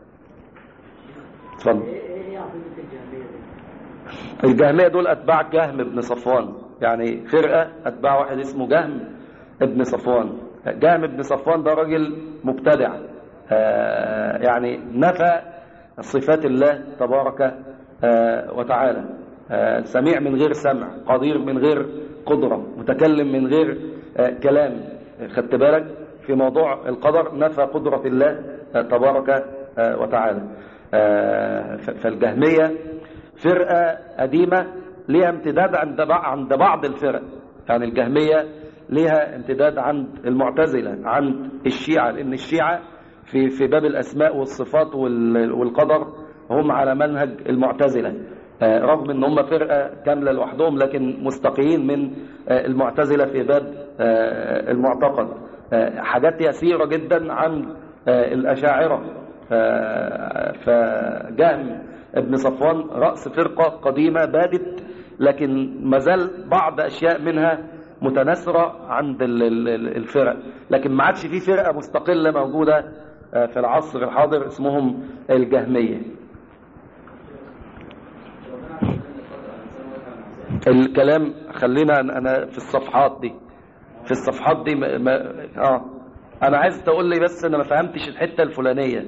اتفضل ايه عقيده الجاهليه دي؟ الجهمية دول أتباع جهم بن صفوان يعني فرقة أتباع واحد اسمه جهم ابن صفوان جهم بن صفوان ده راجل مبتدع آه، يعني نفى صفات الله تبارك آه، وتعالى آه، سميع من غير سمع قدير من غير قدرة متكلم من غير آه، كلام خدت بالك في موضوع القدر نفى قدرة الله آه، تبارك آه، وتعالى آه، ف- فالجهمية فرقة قديمة ليها امتداد عند بع- عند بعض الفرق يعني الجهمية ليها امتداد عند المعتزلة عند الشيعة لأن الشيعة في في باب الأسماء والصفات وال- والقدر هم على منهج المعتزلة آه، رغم ان هم فرقة كاملة لوحدهم لكن مستقيين من آه، المعتزلة في باب آه، المعتقد آه، حاجات يسيرة جدا عن آه، الأشاعرة آه، فجهم ابن صفوان رأس فرقة قديمة بادت لكن ما زال بعض أشياء منها متناثرة عند ال- ال- ال- الفرق لكن ما عادش في فرقة مستقلة موجودة آه، في العصر الحاضر اسمهم الجهمية الكلام خلينا أنا- انا في الصفحات دي في الصفحات دي ما ما اه انا عايز تقول لي بس انا ما فهمتش الحته الفلانيه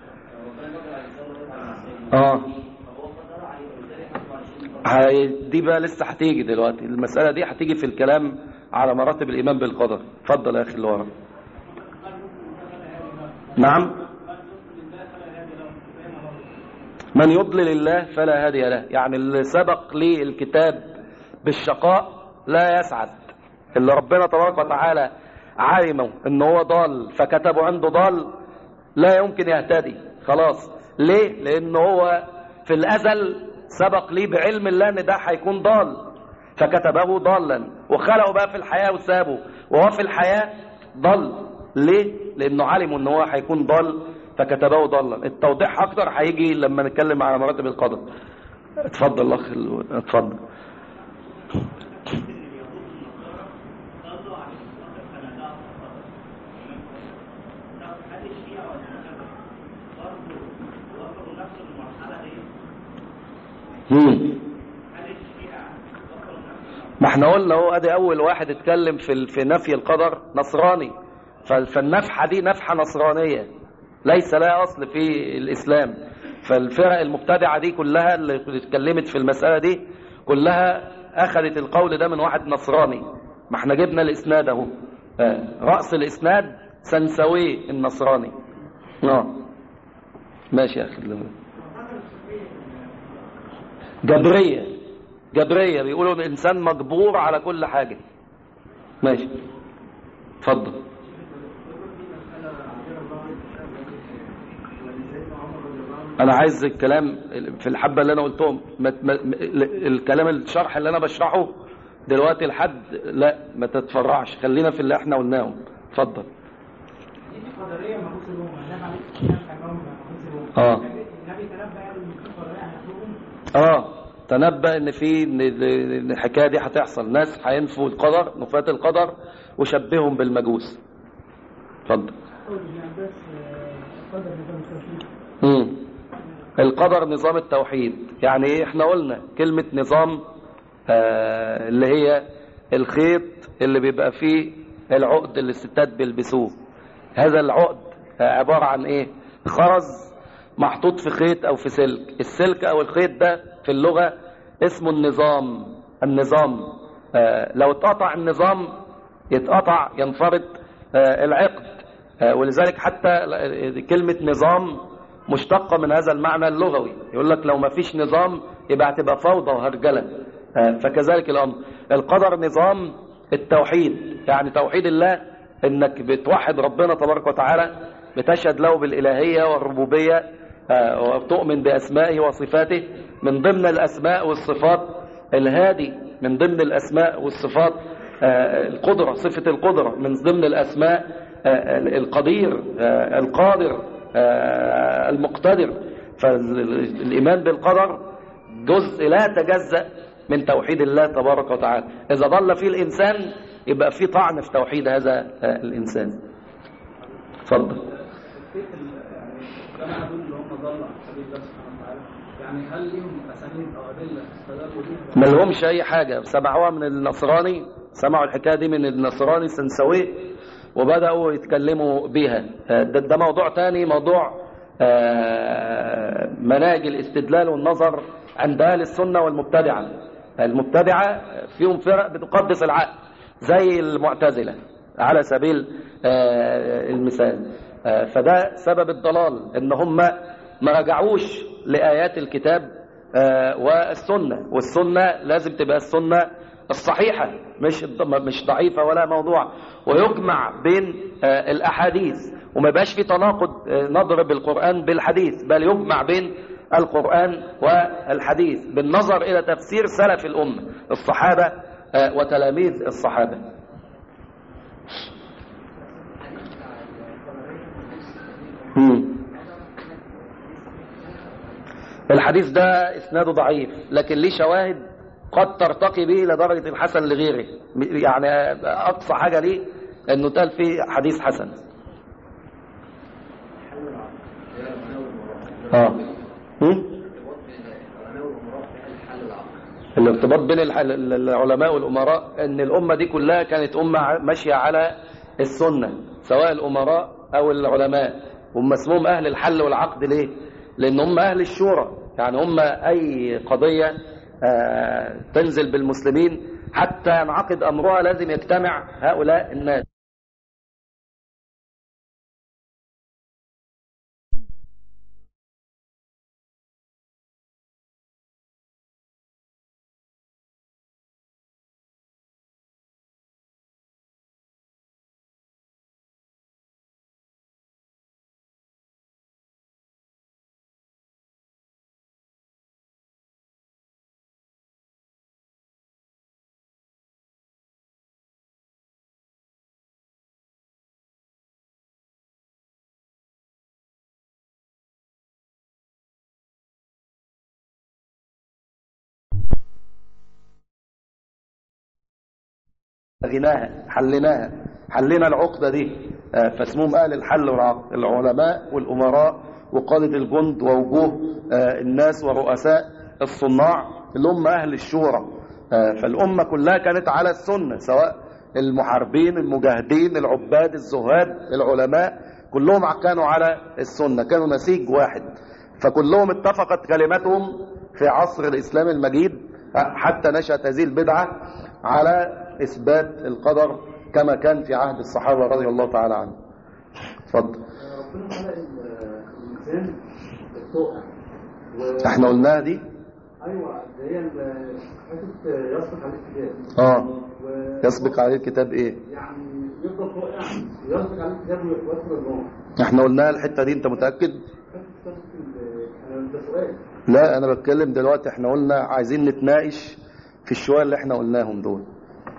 اه هي- دي بقى لسه هتيجي دلوقتي المساله دي هتيجي في الكلام على مراتب الايمان بالقدر اتفضل يا اخي اللي ورا نعم من يضلل الله فلا هادي له يعني اللي سبق لي الكتاب بالشقاء لا يسعد اللي ربنا تبارك وتعالى علمه ان هو ضال فكتبه عنده ضال لا يمكن يهتدي خلاص ليه لان هو في الازل سبق لي بعلم الله ان ده هيكون ضال فكتبه ضالا وخلقه بقى في الحياة وسابه وهو في الحياة ضل ليه لانه علم ان هو هيكون ضال فكتبه ضالا التوضيح اكتر هيجي لما نتكلم على مراتب القدر اتفضل اخ ال- اتفضل مم. ما احنا قلنا هو ادي اول واحد اتكلم في ال- في نفي القدر نصراني فال- فالنفحه دي نفحه نصرانيه ليس لها اصل في الاسلام فالفرق المبتدعه دي كلها اللي اتكلمت في المساله دي كلها اخذت القول ده من واحد نصراني ما احنا جبنا الاسناد اهو آه، راس الاسناد سنسوي النصراني اه ماشي يا اخي اللي- جبريه جبريه بيقولوا ان الانسان مجبور على كل حاجه ماشي اتفضل انا عايز الكلام في الحبه اللي انا قلتهم ما ما الكلام الشرح اللي انا بشرحه دلوقتي لحد لا ما تتفرعش خلينا في اللي احنا قلناهم اتفضل القدريه ما كنتش لهم نفع نفع كمان ما كنتش لهم آه. النبي تنبأ قال ان في قدريه هتقوم اه تنبأ ان في إن إن الحكايه دي هتحصل ناس هينفوا القدر نفاة القدر وشبههم بالمجوس اتفضل قول ابن عباس آه، قدر نظام التوحيد امم القدر نظام التوحيد يعني ايه احنا قلنا كلمة نظام آه اللي هي الخيط اللي بيبقى فيه العقد اللي الستات بيلبسوه هذا العقد آه عبارة عن ايه خرز محطوط في خيط او في سلك السلك او الخيط ده في اللغة اسمه النظام النظام آه لو اتقطع النظام يتقطع ينفرد آه العقد آه ولذلك حتى كلمة نظام مشتقة من هذا المعنى اللغوي يقول لك لو ما فيش نظام يبقى هتبقى فوضى وهرجلة آه، فكذلك الأمر القدر نظام التوحيد يعني توحيد الله انك بتوحد ربنا تبارك وتعالى بتشهد له بالإلهية والربوبية آه، وتؤمن بأسمائه وصفاته من ضمن الأسماء والصفات الهادي من ضمن الأسماء والصفات آه، القدرة صفة القدرة من ضمن الأسماء آه، القدير آه، القادر آه، المقتدر فالإيمان بالقدر جزء لا يتجزأ من توحيد الله تبارك وتعالى إذا ضل فيه الإنسان يبقى فيه طعن في توحيد هذا آه، الإنسان اتفضل كيف ال- يعني الجماعة دول اللي هم ضلوا عن سبيل الله سبحانه وتعالى يعني هل لهم أسانيد أو أدلة استدلوا بيها؟ ما لهمش أي حاجة سمعوها من النصراني سمعوا الحكاية دي من النصراني سنسويه وبدأوا يتكلموا بيها آه، ده, ده موضوع تاني موضوع آه، مناهج الاستدلال والنظر عند أهل السنة والمبتدعة المبتدعة فيهم فرق بتقدس العقل زي المعتزلة على سبيل آه، المثال آه، فده سبب الضلال ان هم ما رجعوش لآيات الكتاب آه، والسنة والسنة لازم تبقى السنة الصحيحة مش مش ضعيفة ولا موضوع ويجمع بين آه، الأحاديث وما يبقاش في تناقض آه، نضرب القرآن بالحديث بل يجمع بين القرآن والحديث بالنظر إلى تفسير سلف الأمة الصحابة آه، وتلاميذ الصحابة مم. الحديث ده اسناده ضعيف لكن ليه شواهد قد ترتقي به الى درجه الحسن لغيره يعني اقصى حاجه ليه انه تقال فيه حديث حسن اه هم؟ الارتباط بين الح- ال- العلماء والامراء ان الامه دي كلها كانت امه ماشيه على السنه سواء الامراء او العلماء هم اسمهم اهل الحل والعقد ليه لان هم اهل الشورى يعني هم اي قضيه آه، تنزل بالمسلمين حتى ينعقد امرها لازم يجتمع هؤلاء الناس غناها حليناها حلينا العقدة دي آه، فاسمهم أهل الحل والعقد العلماء والأمراء وقادة الجند ووجوه آه، الناس ورؤساء الصناع اللي هم أهل الشورى آه، فالأمة كلها كانت على السنة سواء المحاربين المجاهدين العباد الزهاد العلماء كلهم كانوا على السنة كانوا نسيج واحد فكلهم اتفقت كلمتهم في عصر الإسلام المجيد آه، حتى نشأت هذه البدعة على إثبات القدر كما كان في عهد الصحابة رضي الله تعالى عنهم اتفضل ربنا خلق ال- الانسان الطائع و- احنا قلناها دي ايوه ده هي ال- حته يسبق عليه الكتاب اه و- يسبق عليه الكتاب ايه يعني يفضل طائع يسبق عليه الكتاب ويدخل النار احنا قلناها الحتة دي انت متأكد حته ال- انا ده سؤال لا انا بتكلم دلوقتي احنا قلنا عايزين نتناقش في الشوية اللي احنا قلناهم دول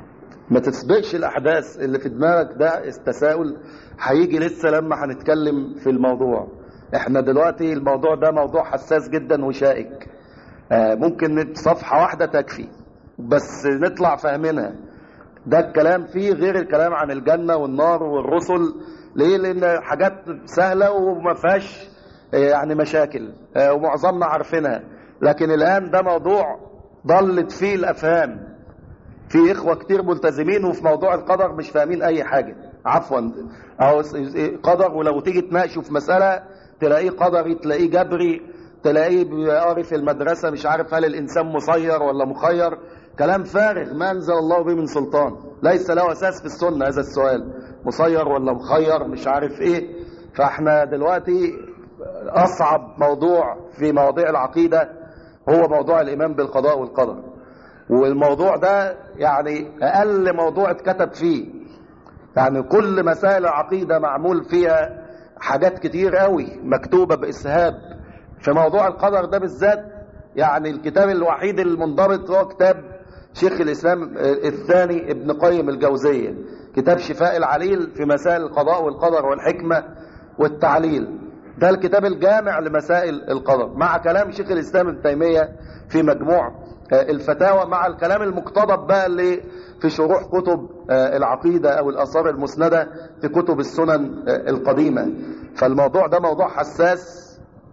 ما تسبقش الأحداث اللي في دماغك ده التساؤل هيجي لسه لما هنتكلم في الموضوع احنا دلوقتي الموضوع ده موضوع حساس جدا وشائك آه، ممكن صفحة واحدة تكفي بس نطلع فاهمينها ده الكلام فيه غير الكلام عن الجنة والنار والرسل ليه لأن حاجات سهلة وما فيهاش آه، يعني مشاكل آه، ومعظمنا عارفينها لكن الآن ده موضوع ضلت فيه الأفهام في إخوة كتير ملتزمين وفي موضوع القدر مش فاهمين أي حاجة عفوا أو قدر ولو تيجي تناقشه في مسألة تلاقيه قدري تلاقيه جبري تلاقيه قاري في المدرسة مش عارف هل الإنسان مسير ولا مخير كلام فارغ ما أنزل الله به من سلطان ليس له أساس في السنة هذا السؤال مسير ولا مخير مش عارف إيه فإحنا دلوقتي أصعب موضوع في مواضيع العقيدة هو موضوع الإيمان بالقضاء والقدر والموضوع ده يعني أقل موضوع اتكتب فيه يعني كل مسائل العقيدة معمول فيها حاجات كتير قوي مكتوبة بإسهاب في موضوع القدر ده بالذات يعني الكتاب الوحيد المنضبط هو كتاب شيخ الإسلام الثاني ابن قيم الجوزية كتاب شفاء العليل في مسائل القضاء والقدر والحكمة والتعليل ده الكتاب الجامع لمسائل القدر مع كلام شيخ الإسلام ابن تيمية في مجموع الفتاوى مع الكلام المقتضب بقى اللي في شروح كتب العقيدة أو الآثار المسندة في كتب السنن القديمة فالموضوع ده موضوع حساس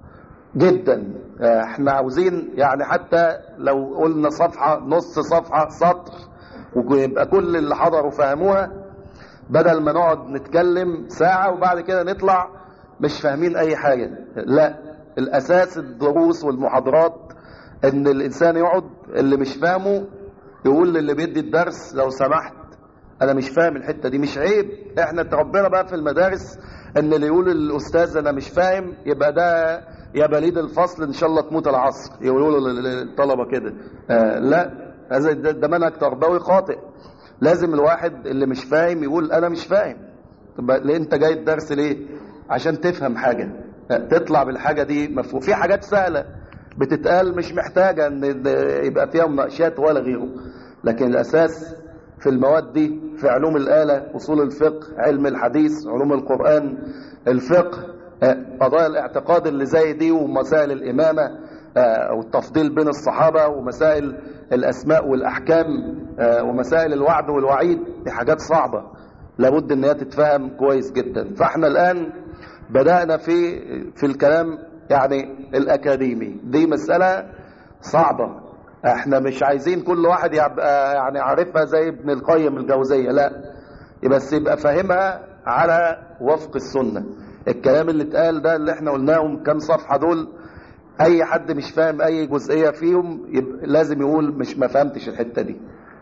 جدا احنا عاوزين يعني حتى لو قلنا صفحة نص صفحة سطر ويبقى كل اللي حضروا فهموها بدل ما نقعد نتكلم ساعة وبعد كده نطلع مش فاهمين أي حاجة لا الأساس الدروس والمحاضرات ان الانسان يقعد اللي مش فاهمه يقول للي بيدي الدرس لو سمحت انا مش فاهم الحته دي مش عيب احنا اتربينا بقى في المدارس ان اللي يقول للاستاذ انا مش فاهم يبقى ده يا بليد الفصل ان شاء الله تموت العصر يقولوا للطلبه كده آه لا هذا ده, ده منهج تربوي خاطئ لازم الواحد اللي مش فاهم يقول انا مش فاهم طب ليه انت جاي الدرس ليه عشان تفهم حاجه آه تطلع بالحاجه دي مفهوم في حاجات سهله بتتقال مش محتاجة ان يبقى فيها مناقشات ولا غيره لكن الاساس في المواد دي في علوم الآلة أصول الفقه علم الحديث علوم القرآن الفقه قضايا الاعتقاد اللي زي دي ومسائل الإمامة والتفضيل بين الصحابة ومسائل الأسماء والأحكام ومسائل الوعد والوعيد دي حاجات صعبة لابد ان هي تتفهم كويس جدا فاحنا الآن بدأنا في في الكلام يعني الأكاديمي دي مسألة صعبة احنا مش عايزين كل واحد يبقى يعني عارفها زي ابن القيم الجوزية لا بس يبقى فاهمها على وفق السنة الكلام اللي اتقال ده اللي احنا قلناهم كام صفحة دول اي حد مش فاهم اي جزئية فيهم يبقى لازم يقول مش ما فهمتش الحتة دي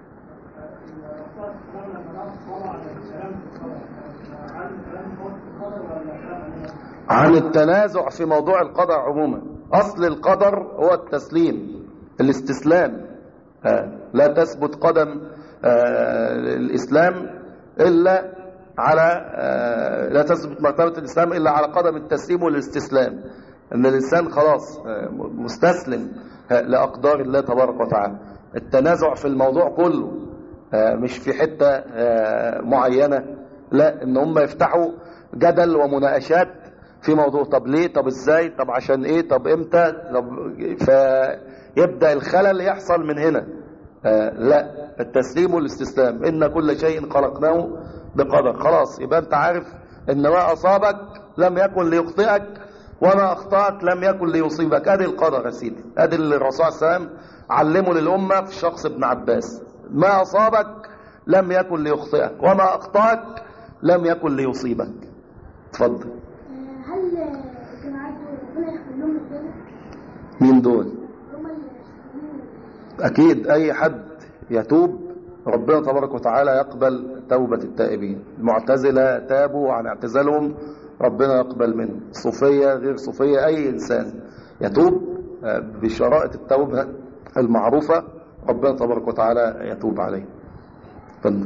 عن التنازع في موضوع القدر عموما أصل القدر هو التسليم الاستسلام لا تثبت قدم الإسلام إلا على لا تثبت مرتبة الإسلام إلا على قدم التسليم والاستسلام أن الإنسان خلاص مستسلم لأقدار الله تبارك وتعالى التنازع في الموضوع كله مش في حتة معينة لا ان هم يفتحوا جدل ومناقشات في موضوع طب ليه طب ازاي طب عشان ايه طب امتى طب فيبدأ الخلل يحصل من هنا آه لا التسليم والاستسلام ان كل شيء خلقناه بقدر خلاص يبقى انت عارف ان ما اصابك لم يكن ليخطئك وما اخطأك لم يكن ليصيبك ادي القدر يا سيدي ادي اللي الرسول صلى الله عليه وسلم علمه للامه في شخص ابن عباس ما اصابك لم يكن ليخطئك وما اخطأك لم يكن ليصيبك اتفضل هل الجماعات ربنا يغفر لهم الدنيا؟ مين دول هم اللي أكيد أي حد يتوب ربنا تبارك وتعالى يقبل توبة التائبين المعتزلة تابوا عن اعتزالهم ربنا يقبل منه صوفية غير صوفية أي إنسان يتوب بشرائط التوبة المعروفة ربنا تبارك وتعالى يتوب عليه فضل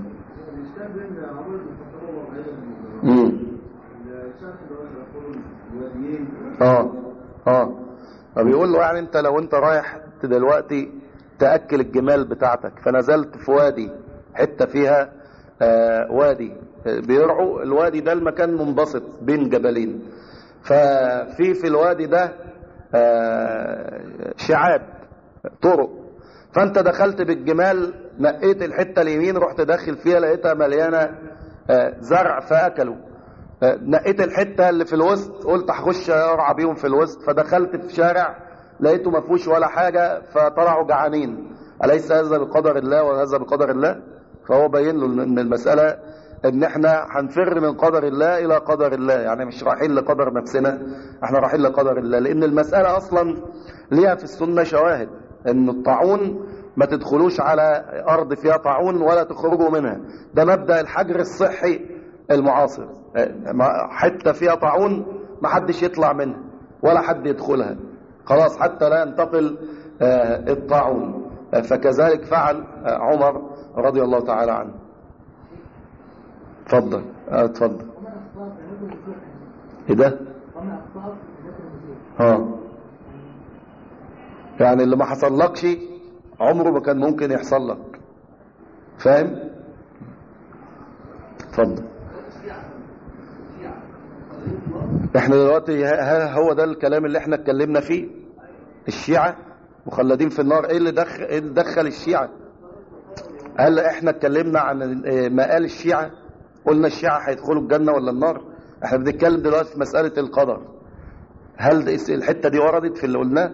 امم اه اه فبيقول له يعني انت لو انت رايح دلوقتي تأكل الجمال بتاعتك فنزلت في وادي حتة فيها آه، وادي آه، بيرعوا الوادي ده المكان منبسط بين جبلين ففي في الوادي ده آه، شعاب طرق فانت دخلت بالجمال نقيت الحتة اليمين رحت داخل فيها لقيتها مليانة آه، زرع فأكلوا آه، نقيت الحتة اللي في الوسط قلت هخش ارعى بيهم في الوسط فدخلت في شارع لقيته ما فيهوش ولا حاجة فطلعوا جعانين أليس هذا بقدر الله وهذا بقدر الله فهو بين له ان المسألة ان احنا هنفر من قدر الله الى قدر الله يعني مش رايحين لقدر نفسنا احنا رايحين لقدر الله لان المسألة اصلا ليها في السنة شواهد ان الطاعون ما تدخلوش على ارض فيها طاعون ولا تخرجوا منها ده مبدأ الحجر الصحي المعاصر اه، ما- حتة فيها طاعون ما حدش يطلع منها ولا حد يدخلها خلاص حتى لا ينتقل اه، الطاعون اه، فكذلك فعل اه، عمر رضي الله تعالى عنه اتفضل اه، اتفضل ايه ده اه يعني اللي ما حصلكش عمره ما كان ممكن يحصل لك فاهم اتفضل احنا دلوقتي ه- ه- هو ده الكلام اللي احنا اتكلمنا فيه الشيعة مخلدين في النار ايه اللي دخل, إيه اللي دخل الشيعة هل احنا اتكلمنا عن ال- مقال الشيعة قلنا الشيعة هيدخلوا الجنة ولا النار احنا بنتكلم دلوقتي في مسألة القدر هل ده- الحتة دي وردت في اللي قلناه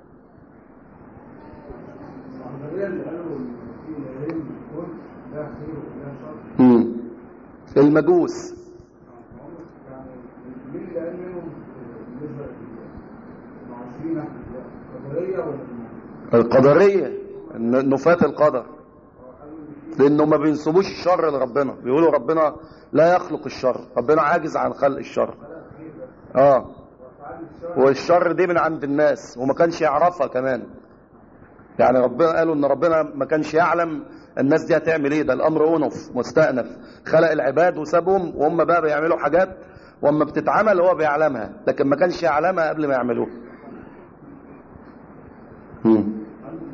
مم. المجوس القدرية ن- نفاة القدر لانه ما بينسبوش الشر لربنا بيقولوا ربنا لا يخلق الشر ربنا عاجز عن خلق الشر اه والشر دي من عند الناس وما كانش يعرفها كمان يعني ربنا قالوا ان ربنا ما كانش يعلم الناس دي هتعمل ايه ده الامر انف مستأنف خلق العباد وسابهم وهم بقى بيعملوا حاجات واما بتتعمل هو بيعلمها لكن ما كانش يعلمها قبل ما يعملوها مم.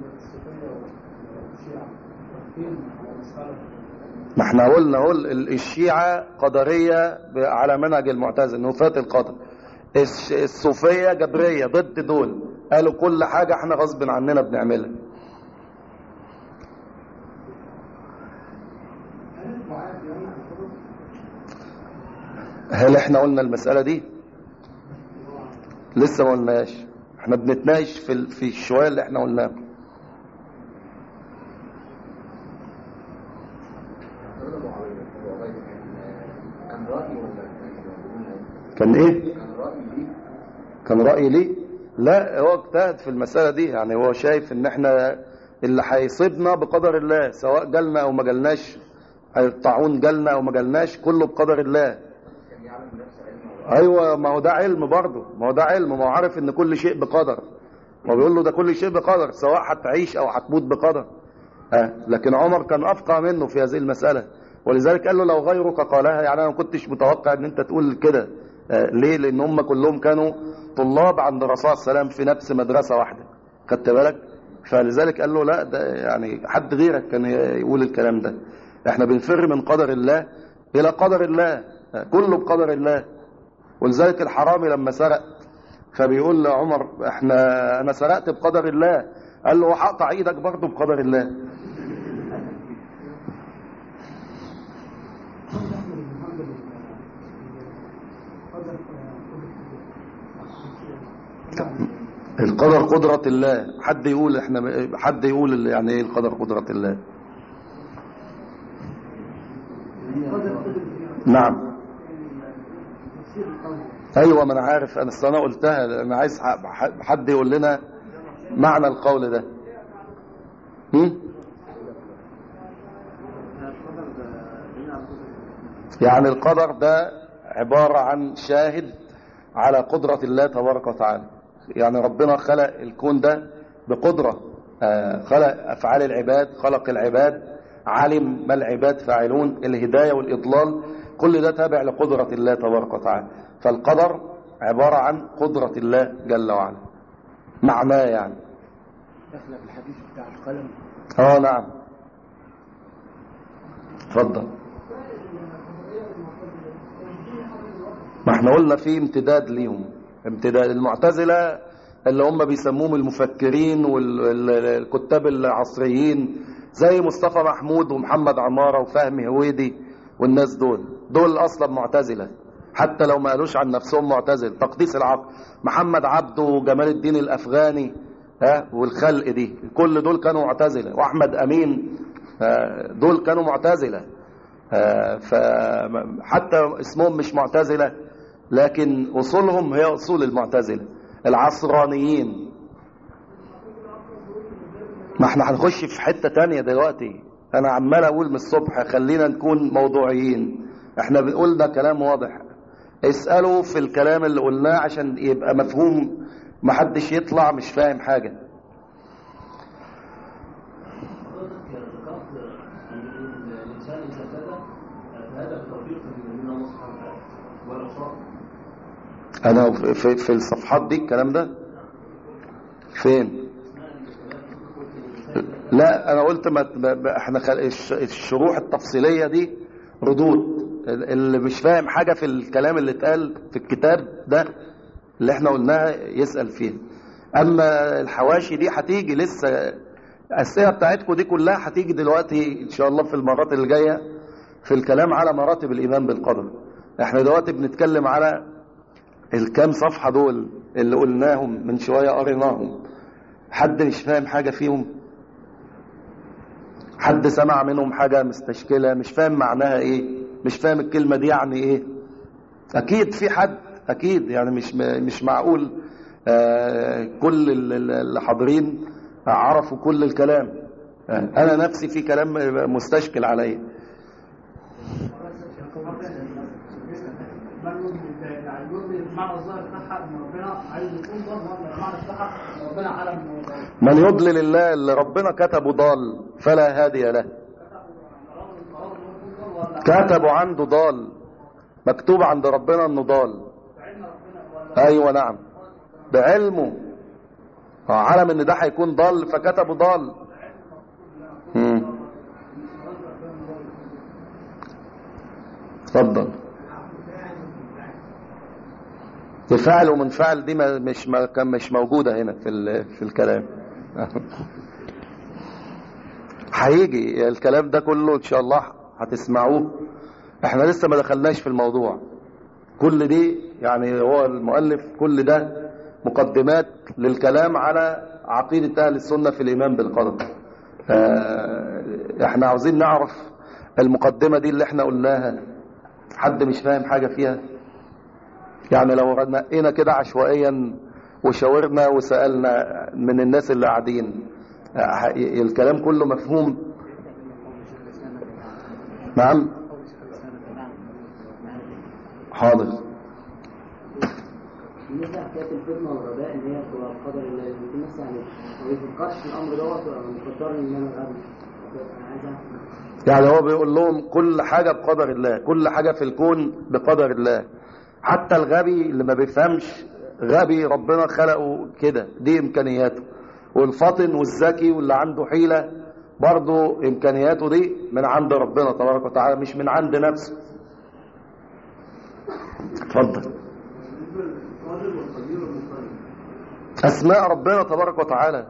ما احنا قلنا قول ال- الشيعة قدرية ب- على منهج المعتزله نفاة القدر الش- الصوفية جبرية ضد دول قالوا كل حاجة احنا غصب عننا بنعملها هل احنا قلنا المسألة دي لسه ما قلناش احنا بنتناقش في ال- في الشوية اللي احنا قلناه كان رأي ولا كان ايه كان رأي ليه كان رأيي ليه لا هو اجتهد في المسألة دي يعني هو شايف ان احنا اللي هيصيبنا بقدر الله سواء جالنا او ما جالناش الطاعون جالنا او ما جالناش كله بقدر الله كان يعلم نفسه علم ايوه ما هو ده علم برضه ما هو ده علم ما هو عارف ان كل شيء بقدر ما بيقول له ده كل شيء بقدر سواء هتعيش او هتموت بقدر ها لكن عمر كان افقه منه في هذه المسألة ولذلك قال له لو غيرك قالها يعني انا ما كنتش متوقع ان انت تقول كده آه، ليه لان هم كلهم كانوا طلاب عند الرسول صلى الله عليه وسلم في نفس مدرسة واحدة خدت بالك فلذلك قال له لا ده يعني حد غيرك كان يقول الكلام ده احنا بنفر من قدر الله الى قدر الله آه، كله بقدر الله ولذلك الحرامي لما سرق فبيقول لعمر احنا انا سرقت بقدر الله قال له هقطع ايدك برضه بقدر الله القدر قدرة الله حد يقول احنا حد يقول يعني ايه القدر قدرة الله نعم ايوه ما انا عارف انا أصل انا قلتها انا عايز ح- حد يقول لنا معنى القول ده هم؟ يعني القدر ده عبارة عن شاهد على قدرة الله تبارك وتعالى يعني ربنا خلق الكون ده بقدرة آه، خلق أفعال العباد خلق العباد علم ما العباد فاعلون الهداية والإضلال كل ده تابع لقدرة الله تبارك وتعالى فالقدر عبارة عن قدرة الله جل وعلا معناه يعني داخله في الحديث بتاع القلم اه نعم اتفضل ما احنا قلنا في امتداد ليهم امتداد المعتزلة اللي هم بيسموهم المفكرين والكتاب العصريين زي مصطفى محمود ومحمد عمارة وفهمي هويدي والناس دول دول اصلا معتزلة حتى لو ما قالوش عن نفسهم معتزل تقديس العقل محمد عبده وجمال الدين الافغاني ها والخلق دي كل دول كانوا معتزلة واحمد امين ها، دول كانوا معتزلة ها، فحتى اسمهم مش معتزلة لكن اصولهم هي اصول المعتزلة العصرانيين ما احنا هنخش في حتة تانية دلوقتي انا عمال اقول من الصبح خلينا نكون موضوعيين احنا بنقولنا كلام واضح اسألوا في الكلام اللي قلناه عشان يبقى مفهوم محدش يطلع مش فاهم حاجة الإنسان إذا ابتدى فهذا التوفيق من الله سبحانه وتعالى ولو صار انا في, في الصفحات دي الكلام ده فين لا انا قلت ما ما- ما- احنا خل... الش- الشروح التفصيليه دي ردود اللي مش فاهم حاجه في الكلام اللي اتقال في الكتاب ده اللي احنا قلناها يسال فيها اما الحواشي دي هتيجي لسه الاسئله بتاعتكم دي كلها هتيجي دلوقتي ان شاء الله في المرات اللي جايه في الكلام على مراتب الايمان بالقدر احنا دلوقتي بنتكلم على الكام صفحه دول اللي قلناهم من شويه قريناهم حد مش فاهم حاجه فيهم حد سمع منهم حاجة مستشكلة مش فاهم معناها ايه مش فاهم الكلمة دي يعني ايه اكيد في حد اكيد يعني مش مش معقول آه كل ال- ال- اللي حاضرين عرفوا كل الكلام آه انا نفسي في كلام مستشكل عليا المعنى الظاهر بتاعها ان ربنا عايز يكون ضال ولا المعنى بتاعها ان ربنا علم من يضلل الله اللي ربنا كتبه ضال فلا هادي له كتبوا عنده ضال مكتوب عند ربنا انه ضال ايوه نعم بعلمه آه، علم ان ده هيكون ضال فكتبه ضال مم. اتفضل بفعل ومنفعل دي ما مش ما كان مش موجوده هنا في ال- في الكلام هيجي الكلام ده كله ان شاء الله هتسمعوه احنا لسه ما دخلناش في الموضوع كل دي يعني هو المؤلف كل ده مقدمات للكلام على عقيدة أهل السنة في الإيمان بالقدر آه، احنا عاوزين نعرف المقدمة دي اللي احنا قلناها حد مش فاهم حاجة فيها يعني لو نقينا كده عشوائيا وشاورنا وسألنا من الناس اللي قاعدين آه، الكلام كله مفهوم نعم حاضر بالنسبه لحكايه الفتنه والغباء ان هي بتبقى بقدر الله في ناس يعني ما بيفكرش في الامر دوت ولا مقدر ان انا غبي انا عايز اعرف يعني هو بيقول لهم كل حاجة بقدر الله كل حاجة في الكون بقدر الله حتى الغبي اللي ما بيفهمش غبي ربنا خلقه كده دي إمكانياته والفاطن والذكي واللي عنده حيلة برضه إمكانياته دي من عند ربنا تبارك وتعالى مش من عند نفسه اتفضل أسماء ربنا تبارك وتعالى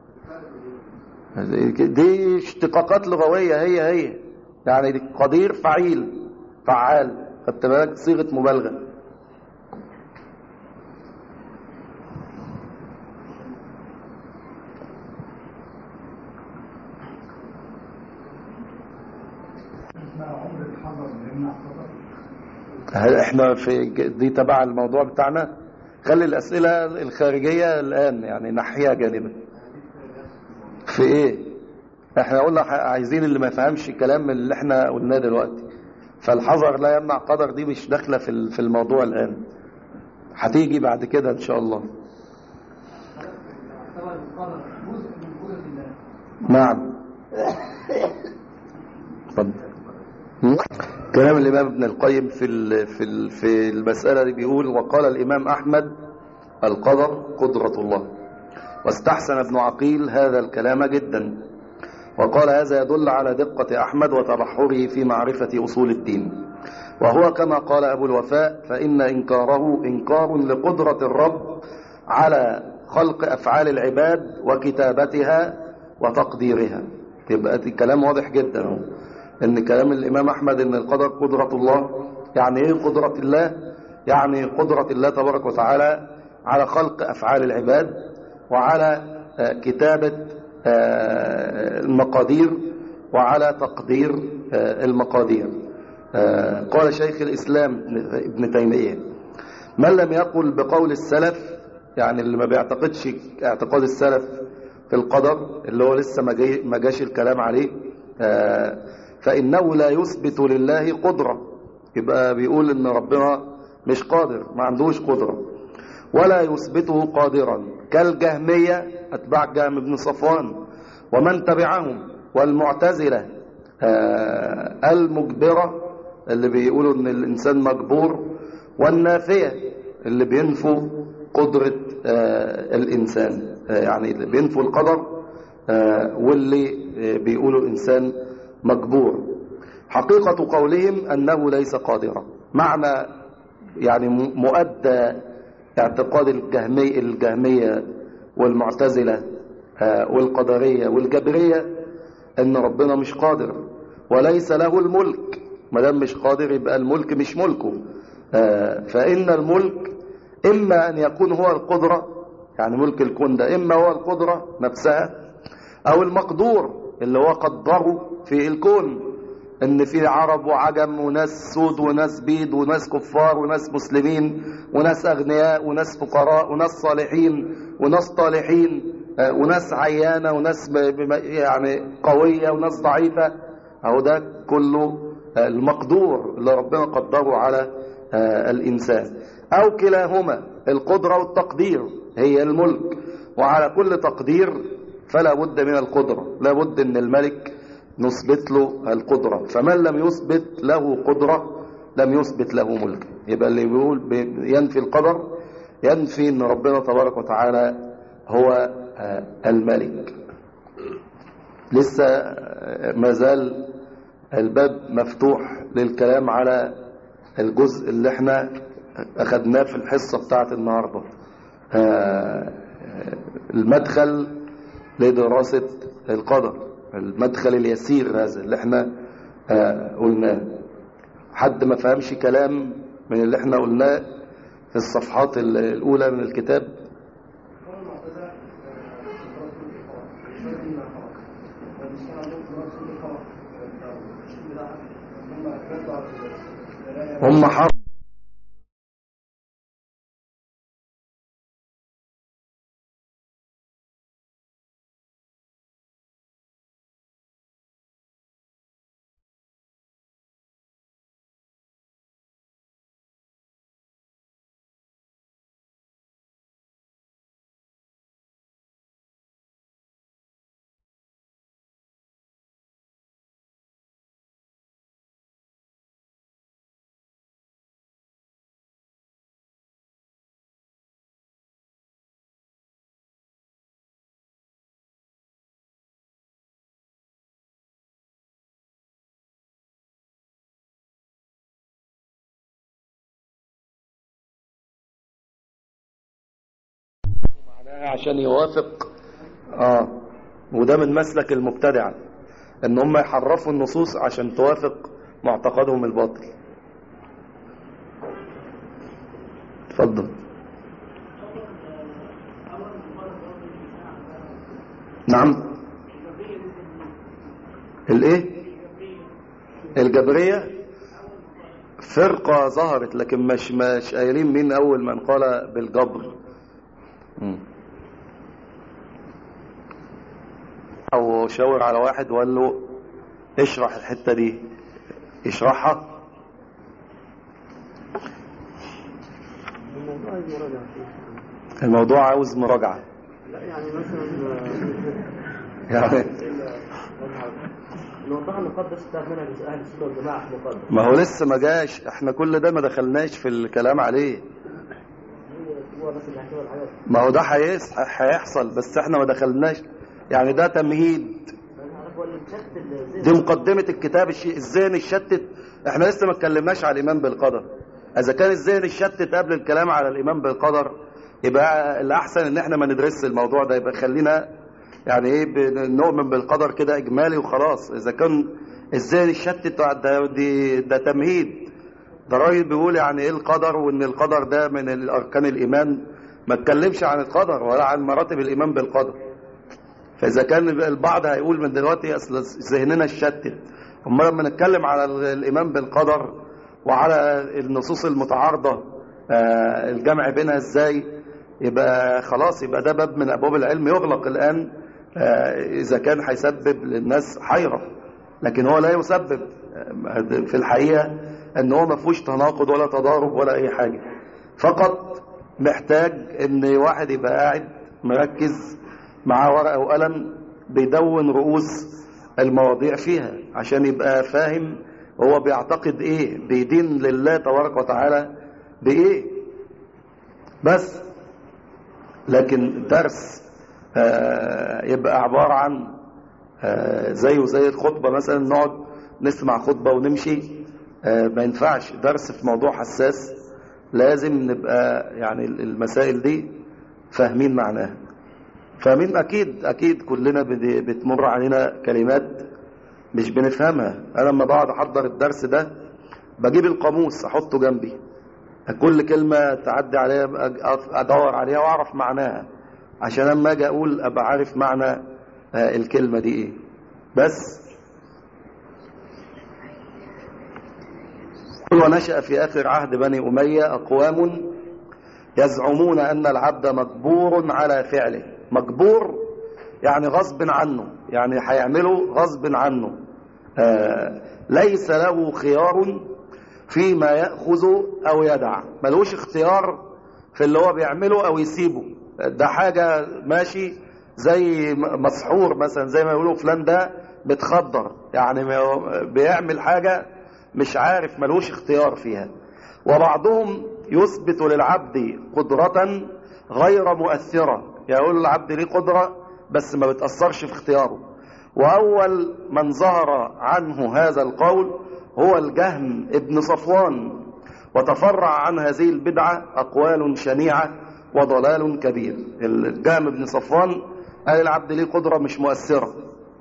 دي اشتقاقات لغوية هي هي يعني دي قدير فعيل فعال خدت بالك صيغة مبالغة عمر الحضر يمنع خطر هل احنا في دي تبع الموضوع بتاعنا خلي الأسئلة الخارجية الآن يعني نحيها جانبا في ايه احنا قلنا ح- عايزين اللي ما يفهمش الكلام من اللي احنا قلناه دلوقتي فالحذر لا يمنع قدر دي مش داخله في ال- في الموضوع الآن هتيجي بعد كده ان شاء الله يعتبر القدر جزء من قدرة الله نعم اتفضل م? كلام الإمام ابن القيم في ال- في ال- في المسألة دي بيقول وقال الإمام أحمد القدر قدرة الله واستحسن ابن عقيل هذا الكلام جدا وقال هذا يدل على دقة أحمد وتبحره في معرفة أصول الدين وهو كما قال أبو الوفاء فإن إنكاره إنكار لقدرة الرب على خلق أفعال العباد وكتابتها وتقديرها يبقى الكلام واضح جدا اهو ان كلام الامام احمد ان القدر قدرة الله يعني ايه قدرة الله يعني قدرة الله تبارك وتعالى على خلق افعال العباد وعلى آه، كتابة آه، المقادير وعلى تقدير آه، المقادير آه، قال شيخ الاسلام ابن تيمية من لم يقل بقول السلف يعني اللي ما بيعتقدش اعتقاد السلف في القدر اللي هو لسه ما جاي- ما جاش الكلام عليه آه، فإنه لا يثبت لله قدرة يبقى بيقول إن ربنا مش قادر ما عندوش قدرة ولا يثبته قادرا كالجهمية أتباع جهم بن صفوان ومن تبعهم والمعتزلة آه، المجبرة اللي بيقولوا إن الإنسان مجبور والنافية اللي بينفوا قدرة آه، الإنسان آه، يعني اللي بينفوا القدر آه، واللي آه، بيقولوا الإنسان مجبور حقيقة قولهم أنه ليس قادرا معنى يعني م- مؤدى اعتقاد الجهمي الجهمية والمعتزلة آه، والقدرية والجبرية أن ربنا مش قادر وليس له الملك ما دام مش قادر يبقى الملك مش ملكه آه، فإن الملك إما أن يكون هو القدرة يعني ملك الكون ده إما هو القدرة نفسها أو المقدور اللي هو قدره في الكون ان في عرب وعجم وناس سود وناس بيض وناس كفار وناس مسلمين وناس اغنياء وناس فقراء وناس صالحين وناس طالحين آه، وناس عيانه وناس ب- ب- يعني قويه وناس ضعيفه اهو ده كله آه، المقدور اللي ربنا قدره على آه، الانسان او كلاهما القدره والتقدير هي الملك وعلى كل تقدير فلا بد من القدره لا بد ان الملك نثبت له القدرة فمن لم يثبت له قدرة لم يثبت له ملك يبقى اللي بيقول بي- ينفي القدر ينفي ان ربنا تبارك وتعالى هو آه، الملك لسه آه، ما زال الباب مفتوح للكلام على الجزء اللي احنا اخدناه في الحصة بتاعت النهاردة آه، آه، المدخل لدراسة القدر المدخل اليسير هذا اللي احنا آه، قلناه حد ما فهمش كلام من اللي احنا قلناه في الصفحات ال- الأولى من الكتاب هم حرف معناها عشان يوافق اه وده من مسلك المبتدعة ان هم يحرفوا النصوص عشان توافق معتقدهم الباطل اتفضل نعم الايه الجبرية فرقة ظهرت لكن مش مش قايلين مين اول من قال بالجبر مم. او شاور على واحد وقال له اشرح الحتة دي اشرحها الموضوع عايز مراجعة فيه. الموضوع عاوز مراجعة لا يعني مثلا يعني نوضح النقاط بس بتاعت منهج اهل السنه والجماعه في المقدمه ما هو لسه ما جاش احنا كل ده ما دخلناش في الكلام عليه هو بس اللي هيحكي الحاجات ما هو ده هيس- هيحصل بس احنا ما دخلناش يعني ده تمهيد انا عارف هو شتت الذهن دي مقدمة الكتاب الش- الذهن الشتت احنا لسه ما اتكلمناش على الإيمان بالقدر إذا كان الذهن الشتت قبل الكلام على الإيمان بالقدر يبقى الأحسن إن احنا ما ندرس الموضوع ده يبقى خلينا يعني إيه بن- نؤمن بالقدر كده إجمالي وخلاص إذا كان الذهن الشتت ده, دي ده تمهيد ده راجل بيقول يعني إيه القدر وإن القدر ده من الأركان الإيمان ما اتكلمش عن القدر ولا عن مراتب الإيمان بالقدر فإذا كان البعض هيقول من دلوقتي أصل ذهننا اتشتت أما لما نتكلم على الإيمان بالقدر وعلى النصوص المتعارضة آه، الجمع بينها إزاي يبقى خلاص يبقى ده باب من أبواب العلم يغلق الآن آه، إذا كان هيسبب للناس حيرة لكن هو لا يسبب آه، في الحقيقة أن هو ما فيهوش تناقض ولا تضارب ولا أي حاجة فقط محتاج ان واحد يبقى قاعد مركز معاه ورقه وقلم بيدون رؤوس المواضيع فيها عشان يبقى فاهم هو بيعتقد ايه بيدين لله تبارك وتعالى بايه بس لكن درس آه، يبقى عبارة عن آه، زيه زي الخطبة مثلا نقعد نسمع خطبة ونمشي آه، ما ينفعش درس في موضوع حساس لازم نبقى يعني المسائل دي فاهمين معناها فاهمين اكيد اكيد كلنا بد- بتمر علينا كلمات مش بنفهمها انا لما بقعد احضر الدرس ده بجيب القاموس احطه جنبي كل كلمة تعدي عليها أبقى أقف ادور عليها واعرف معناها عشان لما اجي اقول ابقى عارف معنى آه، الكلمة دي ايه بس ونشأ في آخر عهد بني أمية أقوام يزعمون أن العبد مجبور على فعله مجبور يعني غصب عنه يعني هيعمله غصب عنه آه ليس له خيار فيما يأخذ أو يدع ملوش اختيار في اللي هو بيعمله أو يسيبه ده حاجة ماشي زي مسحور مثلا زي ما يقولوا فلان ده بتخدر يعني بيعمل حاجة مش عارف ملوش اختيار فيها وبعضهم يثبت للعبد قدرة غير مؤثرة يقول العبد ليه قدرة بس ما بتأثرش في اختياره وأول من ظهر عنه هذا القول هو الجهم ابن صفوان وتفرع عن هذه البدعة أقوال شنيعة وضلال كبير الجهم ابن صفوان قال العبد ليه قدرة مش مؤثرة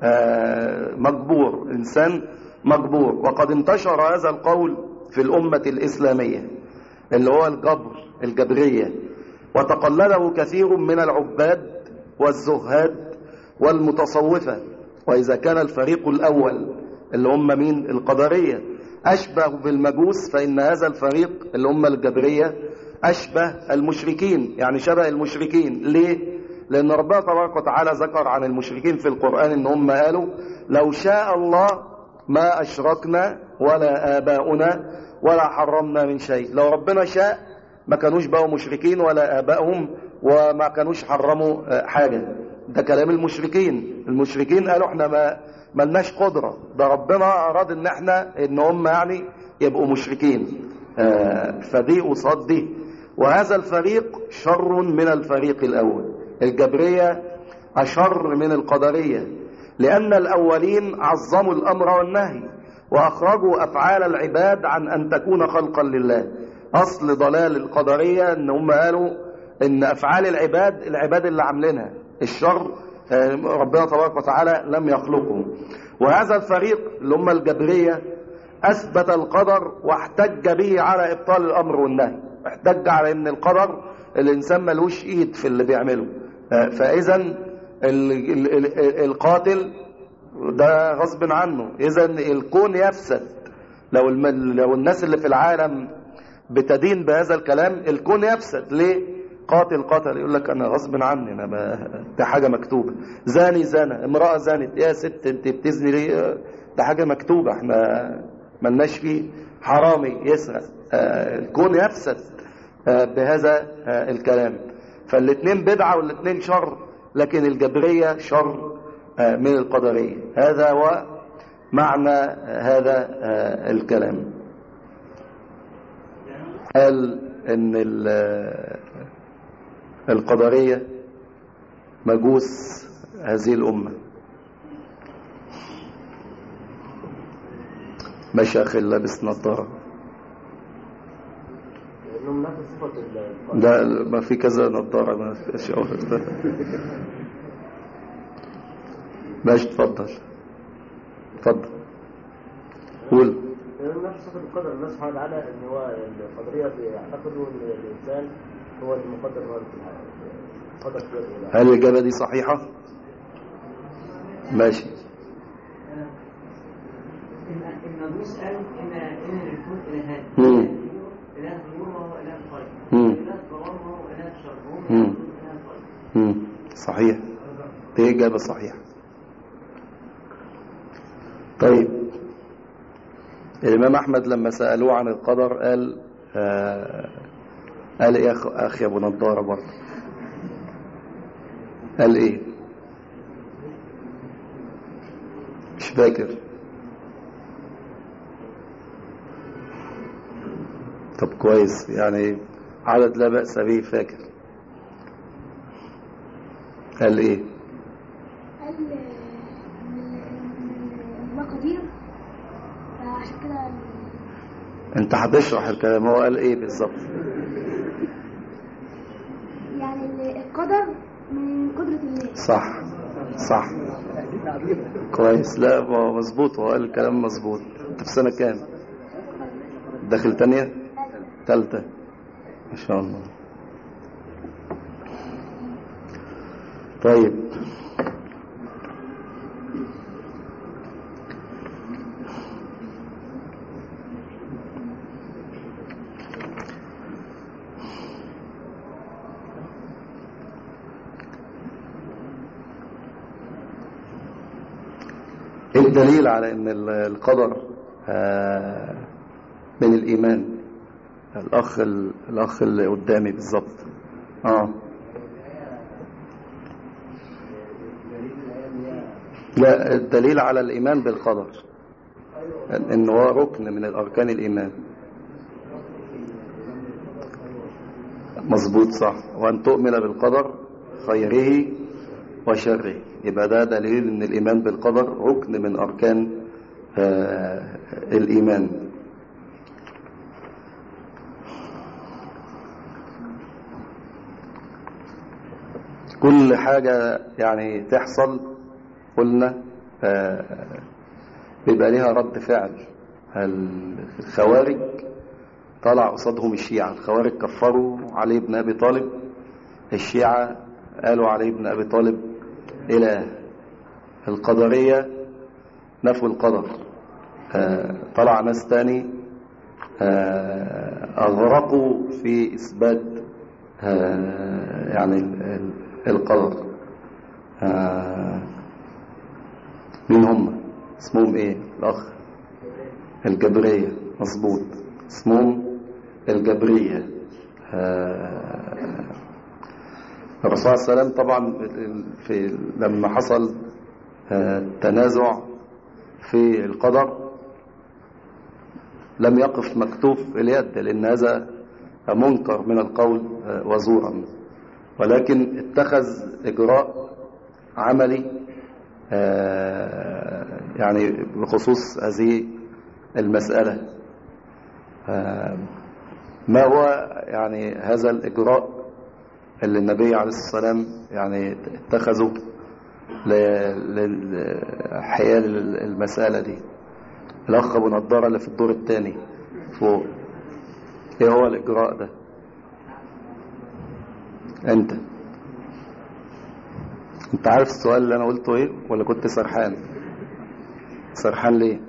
آه مجبور إنسان مجبور وقد انتشر هذا القول في الأمة الإسلامية اللي هو الجبر الجبرية وتقلده كثير من العباد والزهاد والمتصوفة وإذا كان الفريق الأول اللي هم مين القدرية أشبه بالمجوس فإن هذا الفريق اللي هم الجبرية أشبه المشركين يعني شبه المشركين ليه؟ لأن ربنا تبارك وتعالى ذكر عن المشركين في القرآن إن هم قالوا لو شاء الله ما أشركنا ولا آباؤنا ولا حرمنا من شيء لو ربنا شاء ما كانوش بقوا مشركين ولا آبائهم وما كانوش حرموا حاجة ده كلام المشركين المشركين قالوا احنا ما ملناش قدرة ده ربنا أراد ان احنا ان هم يعني يبقوا مشركين آه فدي قصاد دي وهذا الفريق شر من الفريق الأول الجبرية أشر من القدرية لأن الأولين عظموا الأمر والنهي وأخرجوا أفعال العباد عن أن تكون خلقا لله أصل ضلال القدرية أن هم قالوا أن أفعال العباد العباد اللي عاملينها الشر ربنا تبارك وتعالى لم يخلقه وهذا الفريق اللي هم الجبرية أثبت القدر واحتج به على إبطال الأمر والنهي احتج على أن القدر الإنسان ملوش إيد في اللي بيعمله فإذا القاتل ده غصب عنه إذا الكون يفسد لو لو الناس اللي في العالم بتدين بهذا الكلام الكون يفسد ليه قاتل قتل يقول لك انا غصب عني انا ما ده حاجه مكتوبه زاني زنا امراه زانت يا ست انت بتزني ليه ده حاجه مكتوبه احنا ملناش فيه حرامي يسرق آه الكون يفسد آه بهذا آه الكلام فالاثنين بدعه والاثنين شر لكن الجبريه شر من القدريه هذا هو معنى هذا الكلام قال ان القدرية مجوس هذه الأمة مشايخ لابس نظارة لأنهم نفس صفة ال- ده ما في كذا نظارة ما فيش أول. ماشي اتفضل اتفضل قول لأنهم نفس صفة القدر الله سبحانه وتعالى إن هو القدرية بيعتقدوا إن الإنسان هو المقدر هو القدر في يده هل الإجابة دي صحيحة؟ ماشي المجوس قالوا ان ان للكون الهان مم. اله النور وهو اله الخير مم. اله الظلام وهو اله الشر وهم مم. يعبدون اله الخير مم. صحيح دي إجابة صحيحة طيب الإمام أحمد لما سألوه عن القدر قال آه قال إيه يا أخ- أخي أبو نضارة برضه قال إيه مش فاكر طب كويس يعني عدد لا بأس به فاكر قال إيه قال الله قدير فعشان كده انت هتشرح الكلام هو قال ايه بالظبط يعني القدر من قدرة الله صح صح كويس لا هو مظبوط هو قال الكلام مظبوط انت في سنة كام داخل تانية تالتة ما شاء الله طيب ايه الدليل على ان ال- القدر آه، من الايمان الاخ ال- الاخ اللي قدامي بالظبط اه لا الدليل على الايمان بالقدر ان إن هو ركن من الاركان الايمان مظبوط صح وان تؤمن بالقدر خيره وشره يبقى ده دليل ان الايمان بالقدر ركن من اركان آه، الايمان كل حاجة يعني تحصل قلنا آه، بيبقى ليها رد فعل الخوارج طلع قصادهم الشيعة الخوارج كفروا علي بن أبي طالب الشيعة قالوا علي بن أبي طالب إله القدرية نفوا القدر آه، طلع ناس تاني آه، أغرقوا في إثبات آه، يعني ال- ال- القدر آه، مين هم اسمهم ايه الاخ الجبرية مظبوط اسمهم الجبرية آه، الرسول صلى الله عليه وسلم طبعا في لما حصل آه، تنازع في القدر لم يقف مكتوف اليد لأن هذا منكر من القول آه، وزورا ولكن اتخذ إجراء عملي آه، يعني بخصوص هذه المسألة آه، ما هو يعني هذا الإجراء اللي النبي عليه الصلاة والسلام يعني اتخذه لحيال المسألة دي الأخ أبو نضارة اللي في الدور الثاني فوق إيه هو الإجراء ده أنت أنت عارف السؤال اللي أنا قلته إيه ولا كنت سرحان سرحان ليه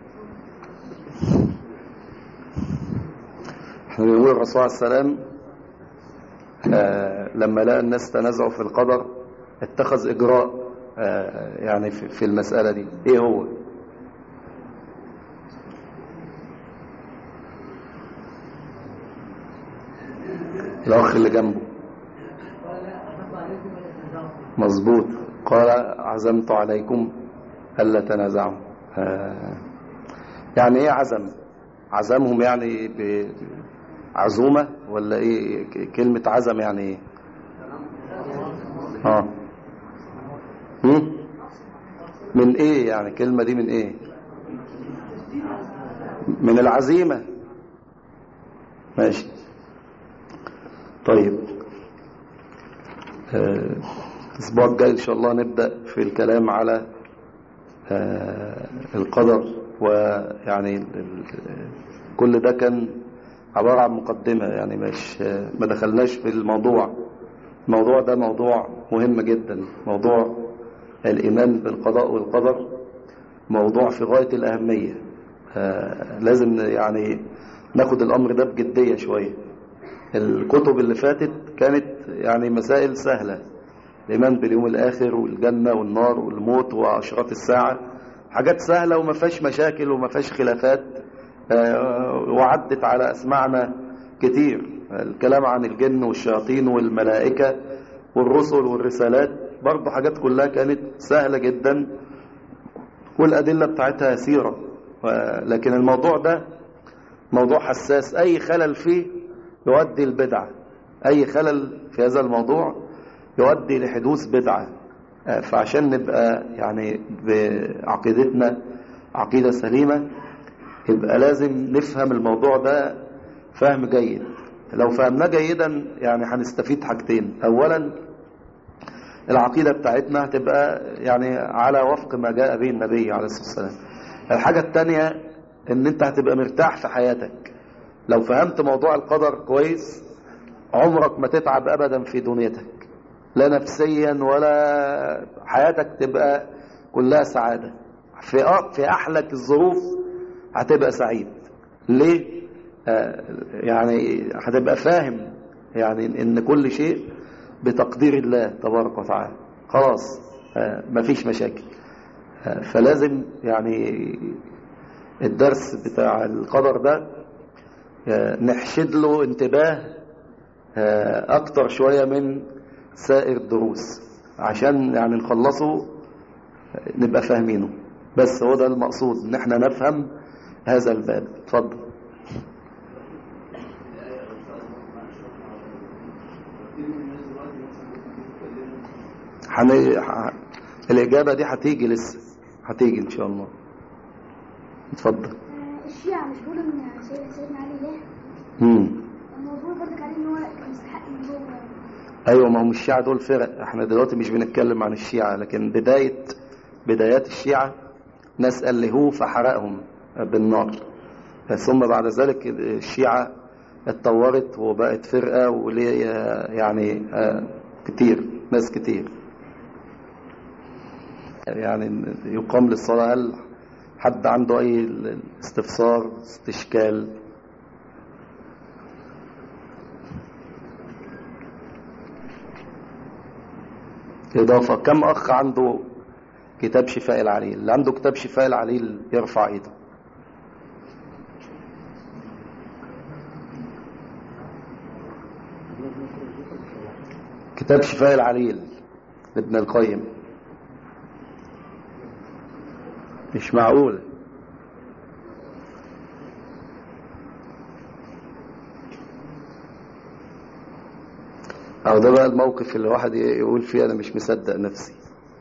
احنا بنقول الرسول عليه السلام آه لما لقى الناس تنازعوا في القدر اتخذ إجراء آه يعني في, في المسألة دي إيه هو الأخ اللي جنبه مظبوط قال عزمت عليكم ألا تنازعوا آه يعني إيه عزم عزمهم يعني بعزومة ولا إيه كلمة عزم يعني إيه اه هم؟ من ايه يعني الكلمة دي من ايه من العزيمة ماشي طيب آه، الأسبوع الجاي إن شاء الله نبدأ في الكلام على آه، القدر ويعني ال- ال- كل ده كان عبارة عن مقدمة يعني مش ما دخلناش في الموضوع الموضوع ده موضوع مهم جدا موضوع الإيمان بالقضاء والقدر موضوع في غاية الأهمية آه، لازم يعني ناخد الأمر ده بجدية شوية الكتب اللي فاتت كانت يعني مسائل سهلة الإيمان باليوم الآخر والجنة والنار والموت وأشراط الساعة حاجات سهلة وما فيهاش مشاكل وما فيهاش خلافات آه، وعدت على أسمعنا كتير الكلام عن الجن والشياطين والملائكة والرسل والرسالات برضه حاجات كلها كانت سهلة جدا والأدلة بتاعتها يسيرة و- لكن الموضوع ده موضوع حساس أي خلل فيه يؤدي البدعة أي خلل في هذا الموضوع يؤدي لحدوث بدعة آه، فعشان نبقى يعني بعقيدتنا عقيدة سليمة يبقى لازم نفهم الموضوع ده فهم جيد لو فهمناه جيدا يعني هنستفيد حاجتين أولا العقيدة بتاعتنا هتبقى يعني على وفق ما جاء به النبي عليه الصلاة والسلام الحاجة التانية ان انت هتبقى مرتاح في حياتك لو فهمت موضوع القدر كويس عمرك ما تتعب ابدا في دنيتك لا نفسيا ولا حياتك تبقى كلها سعادة في أ- في احلك الظروف هتبقى سعيد ليه آه، يعني هتبقى فاهم يعني ان كل شيء بتقدير الله تبارك وتعالى خلاص آه، مفيش مشاكل آه، فلازم يعني الدرس بتاع القدر ده آه، نحشد له انتباه آه، اكتر شوية من سائر الدروس عشان يعني نخلصه آه، نبقى فاهمينه بس هو ده المقصود ان احنا نفهم هذا الباب اتفضل حن... ح... الإجابة دي هتيجي لسه هتيجي إن شاء الله اتفضل آه، الشيعة مش بيقولوا ان سيدنا سيدنا علي ده مم. الموضوع برضك عليه ان هو كان يستحق ان هو أيوة ما هم الشيعة دول فرق احنا دلوقتي مش بنتكلم عن الشيعة لكن بداية بدايات الشيعة ناس ألهوه فحرقهم بالنار ثم بعد ذلك الشيعة اتطورت وبقت فرقة وليه يعني آه، كتير ناس كتير يعني يقام للصلاة هل حد عنده أي استفسار استشكال إضافة كم أخ عنده كتاب شفاء العليل اللي عنده كتاب شفاء العليل يرفع إيده كتاب شفاء العليل لابن القيم مش معقول أو ده بقى الموقف اللي الواحد يقول فيه أنا مش مصدق نفسي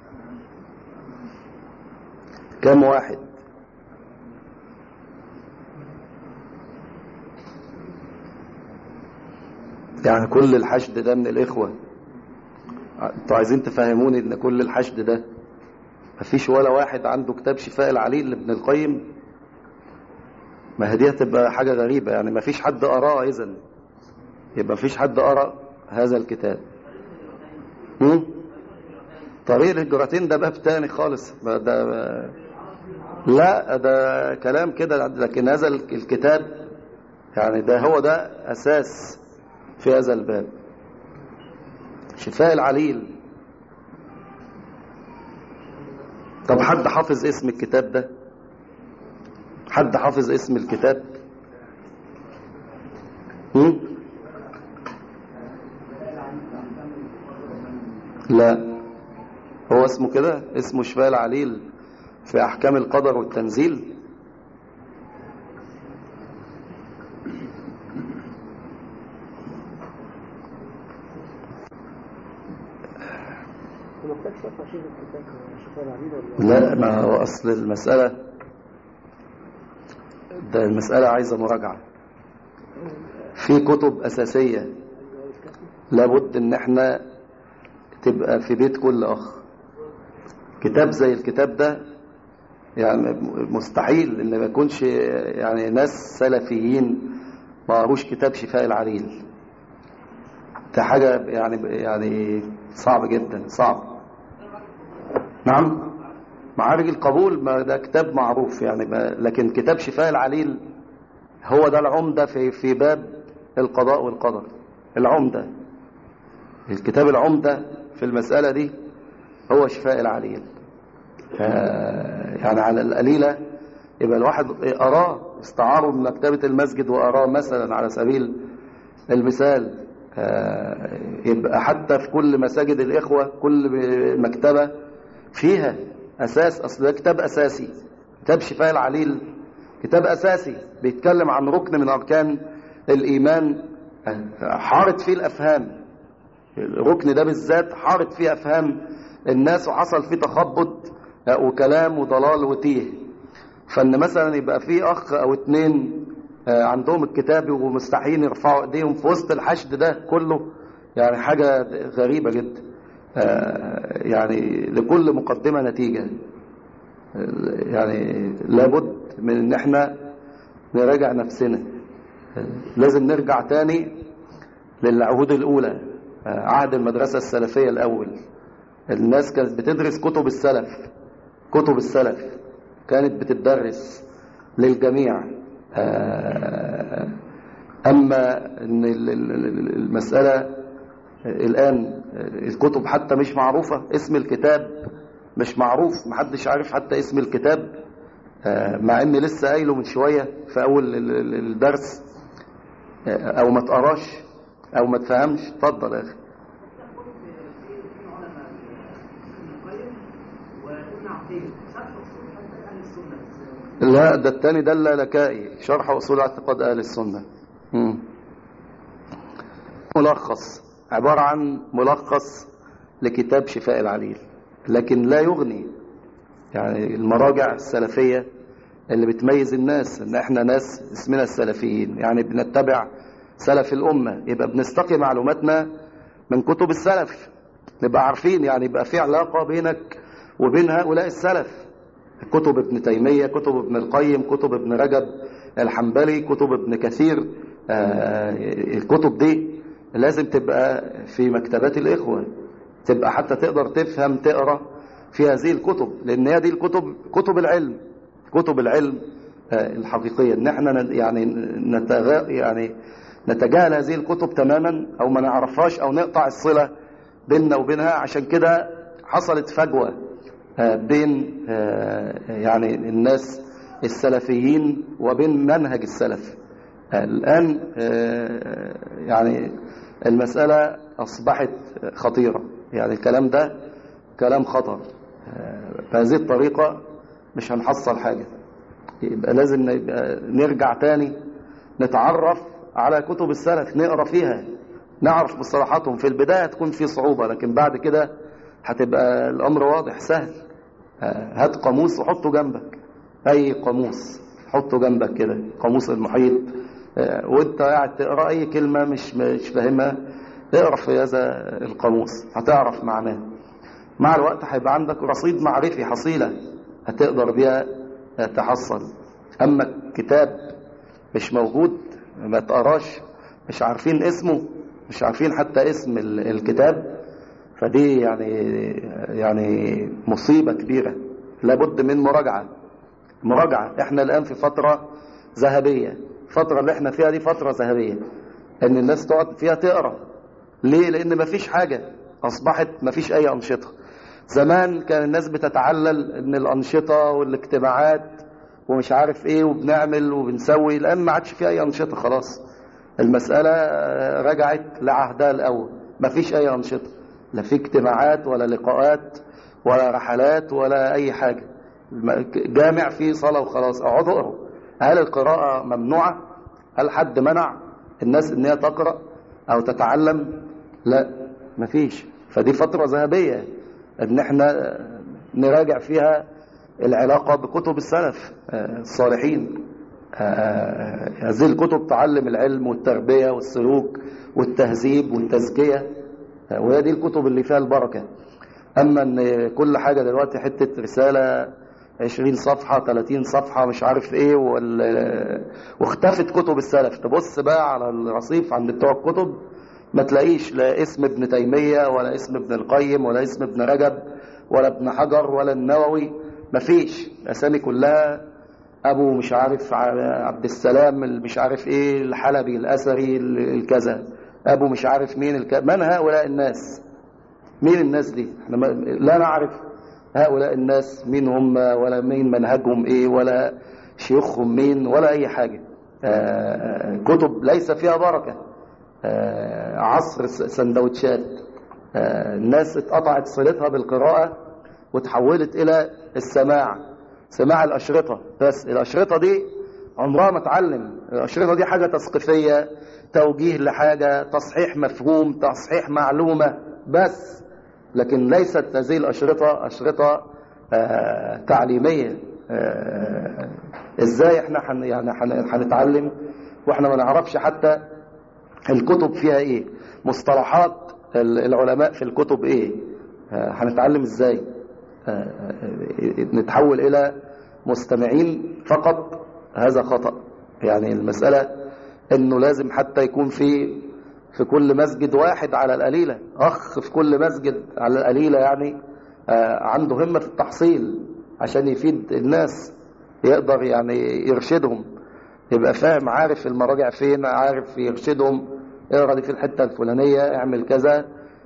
كم واحد يعني كل الحشد ده من الإخوة انتوا عايزين تفهموني ان كل الحشد ده مفيش ولا واحد عنده كتاب شفاء العليل لابن القيم ما هي دي هتبقى حاجة غريبة يعني مفيش حد قراه إذن يبقى مفيش حد قرأ هذا الكتاب هم؟ طريق الهجرتين ده باب تاني خالص ما ده لا ده كلام كده لكن هذا الكتاب يعني ده هو ده أساس في هذا الباب شفاء العليل طب حد حافظ اسم الكتاب ده حد حافظ اسم الكتاب هم؟ لا هو اسمه كده اسمه شفاء العليل في احكام القدر والتنزيل محتاج شرح شيخ الكتاب شفاء العليل ولا لا ما هو اصل المسألة ده المسألة عايزة مراجعة في كتب أساسية لابد ان احنا تبقى في بيت كل اخ كتاب زي الكتاب ده يعني مستحيل ان ما يكونش يعني ناس سلفيين ما قروش كتاب شفاء العليل ده حاجة يعني يعني صعب جدا صعب نعم معارج القبول ما ده كتاب معروف يعني ما لكن كتاب شفاء العليل هو ده العمدة في في باب القضاء والقدر العمدة الكتاب العمدة في المسألة دي هو شفاء العليل يعني على القليلة يبقى الواحد أراه استعاره من مكتبة المسجد وأراه مثلا على سبيل المثال يبقى حتى في كل مساجد الإخوة كل مكتبة فيها أساس أصل ده كتاب أساسي كتاب شفاء العليل كتاب أساسي بيتكلم عن ركن من أركان الإيمان حارت فيه الأفهام الركن ده بالذات حارت فيه أفهام الناس وحصل فيه تخبط وكلام وضلال وتيه فان مثلا يبقى في اخ او اتنين عندهم الكتاب ومستحيين يرفعوا ايديهم في وسط الحشد ده كله يعني حاجة غريبة جدا يعني لكل مقدمة نتيجة يعني لابد من ان احنا نراجع نفسنا لازم نرجع تاني للعهود الاولى عهد المدرسة السلفية الاول الناس كانت بتدرس كتب السلف كتب السلف كانت بتدرس للجميع أما أن المسألة الآن الكتب حتى مش معروفة اسم الكتاب مش معروف محدش عارف حتى اسم الكتاب مع ان لسه قايله من شوية في أول الدرس أو ما تقراش أو ما تفهمش اتفضل يا أخي لا ده الثاني ده اللالكائي شرح اصول اعتقاد اهل السنه مم. ملخص عباره عن ملخص لكتاب شفاء العليل لكن لا يغني يعني المراجع السلفيه اللي بتميز الناس ان احنا ناس اسمنا السلفيين يعني بنتبع سلف الامه يبقى بنستقي معلوماتنا من كتب السلف نبقى عارفين يعني يبقى في علاقه بينك وبين هؤلاء السلف كتب ابن تيمية كتب ابن القيم كتب ابن رجب الحنبلي كتب ابن كثير الكتب دي لازم تبقى في مكتبات الإخوة تبقى حتى تقدر تفهم تقرأ في هذه الكتب لأن هي دي الكتب كتب العلم كتب العلم الحقيقية ان احنا يعني نتغ... يعني نتجاهل هذه الكتب تماما او ما نعرفهاش او نقطع الصلة بيننا وبينها عشان كده حصلت فجوة بين يعني الناس السلفيين وبين منهج السلف الآن يعني المسألة أصبحت خطيرة يعني الكلام ده كلام خطر بهذه الطريقة مش هنحصل حاجة يبقى لازم نبقى نرجع تاني نتعرف على كتب السلف نقرأ فيها نعرف مصطلحاتهم في البداية تكون في صعوبة لكن بعد كده هتبقى الأمر واضح سهل هات قاموس وحطه جنبك أي قاموس حطه جنبك كده قاموس المحيط وانت قاعد تقرأ أي كلمة مش مش فاهمها اقرأ في هذا القاموس هتعرف معناه مع الوقت هيبقى عندك رصيد معرفي حصيلة هتقدر بيها تحصل أما كتاب مش موجود ما تقراش مش عارفين اسمه مش عارفين حتى اسم الكتاب فدي يعني يعني مصيبة كبيرة لابد من مراجعة مراجعة احنا الآن في فترة ذهبية الفترة اللي احنا فيها دي فترة ذهبية ان الناس تقعد فيها تقرأ ليه لان مفيش حاجة اصبحت مفيش اي انشطة زمان كان الناس بتتعلل ان الانشطة والاجتماعات ومش عارف ايه وبنعمل وبنسوي الان ما عادش في اي انشطة خلاص المسألة رجعت لعهدها الاول مفيش اي انشطة لا في اجتماعات ولا لقاءات ولا رحلات ولا اي حاجة جامع فيه صلاة وخلاص اقعدوا اقروا هل القراءة ممنوعة هل حد منع الناس ان هي تقرأ او تتعلم لا مفيش فدي فترة ذهبية ان احنا نراجع فيها العلاقة بكتب السلف الصالحين آه، هذه الكتب تعلم العلم والتربية والسلوك والتهذيب والتزكية آه، وهي دي الكتب اللي فيها البركة أما أن كل حاجة دلوقتي حتة رسالة 20 صفحة 30 صفحة مش عارف ايه وال... واختفت كتب السلف تبص بقى على الرصيف عند بتوع الكتب ما تلاقيش لا اسم ابن تيمية ولا اسم ابن القيم ولا اسم ابن رجب ولا ابن حجر ولا النووي مفيش الأسامي كلها أبو مش عارف ع- عبد السلام ال- مش عارف إيه الحلبي الأثري ال- الكذا أبو مش عارف مين الك... من هؤلاء الناس مين الناس دي احنا ما... لا نعرف هؤلاء الناس مين هم ولا مين منهجهم إيه ولا شيوخهم مين ولا أي حاجة آه، كتب ليس فيها بركة آه، عصر س- سندوتشات آه، الناس اتقطعت صلتها بالقراءة وتحولت إلى السماع سماع الأشرطة بس الأشرطة دي عمرها ما تعلم الأشرطة دي حاجة تثقيفية توجيه لحاجة تصحيح مفهوم تصحيح معلومة بس لكن ليست هذه الأشرطة أشرطة آه، تعليمية آه، ازاي احنا حن يعني حن- هنتعلم واحنا ما نعرفش حتى الكتب فيها ايه مصطلحات ال- العلماء في الكتب ايه آه، هنتعلم ازاي آه، آه، نتحول الى مستمعين فقط هذا خطأ يعني المسألة انه لازم حتى يكون في في كل مسجد واحد على القليلة اخ في كل مسجد على القليلة يعني آه، عنده همة في التحصيل عشان يفيد الناس يقدر يعني يرشدهم يبقى فاهم عارف المراجع فين عارف يرشدهم اقرا دي في الحته الفلانيه اعمل كذا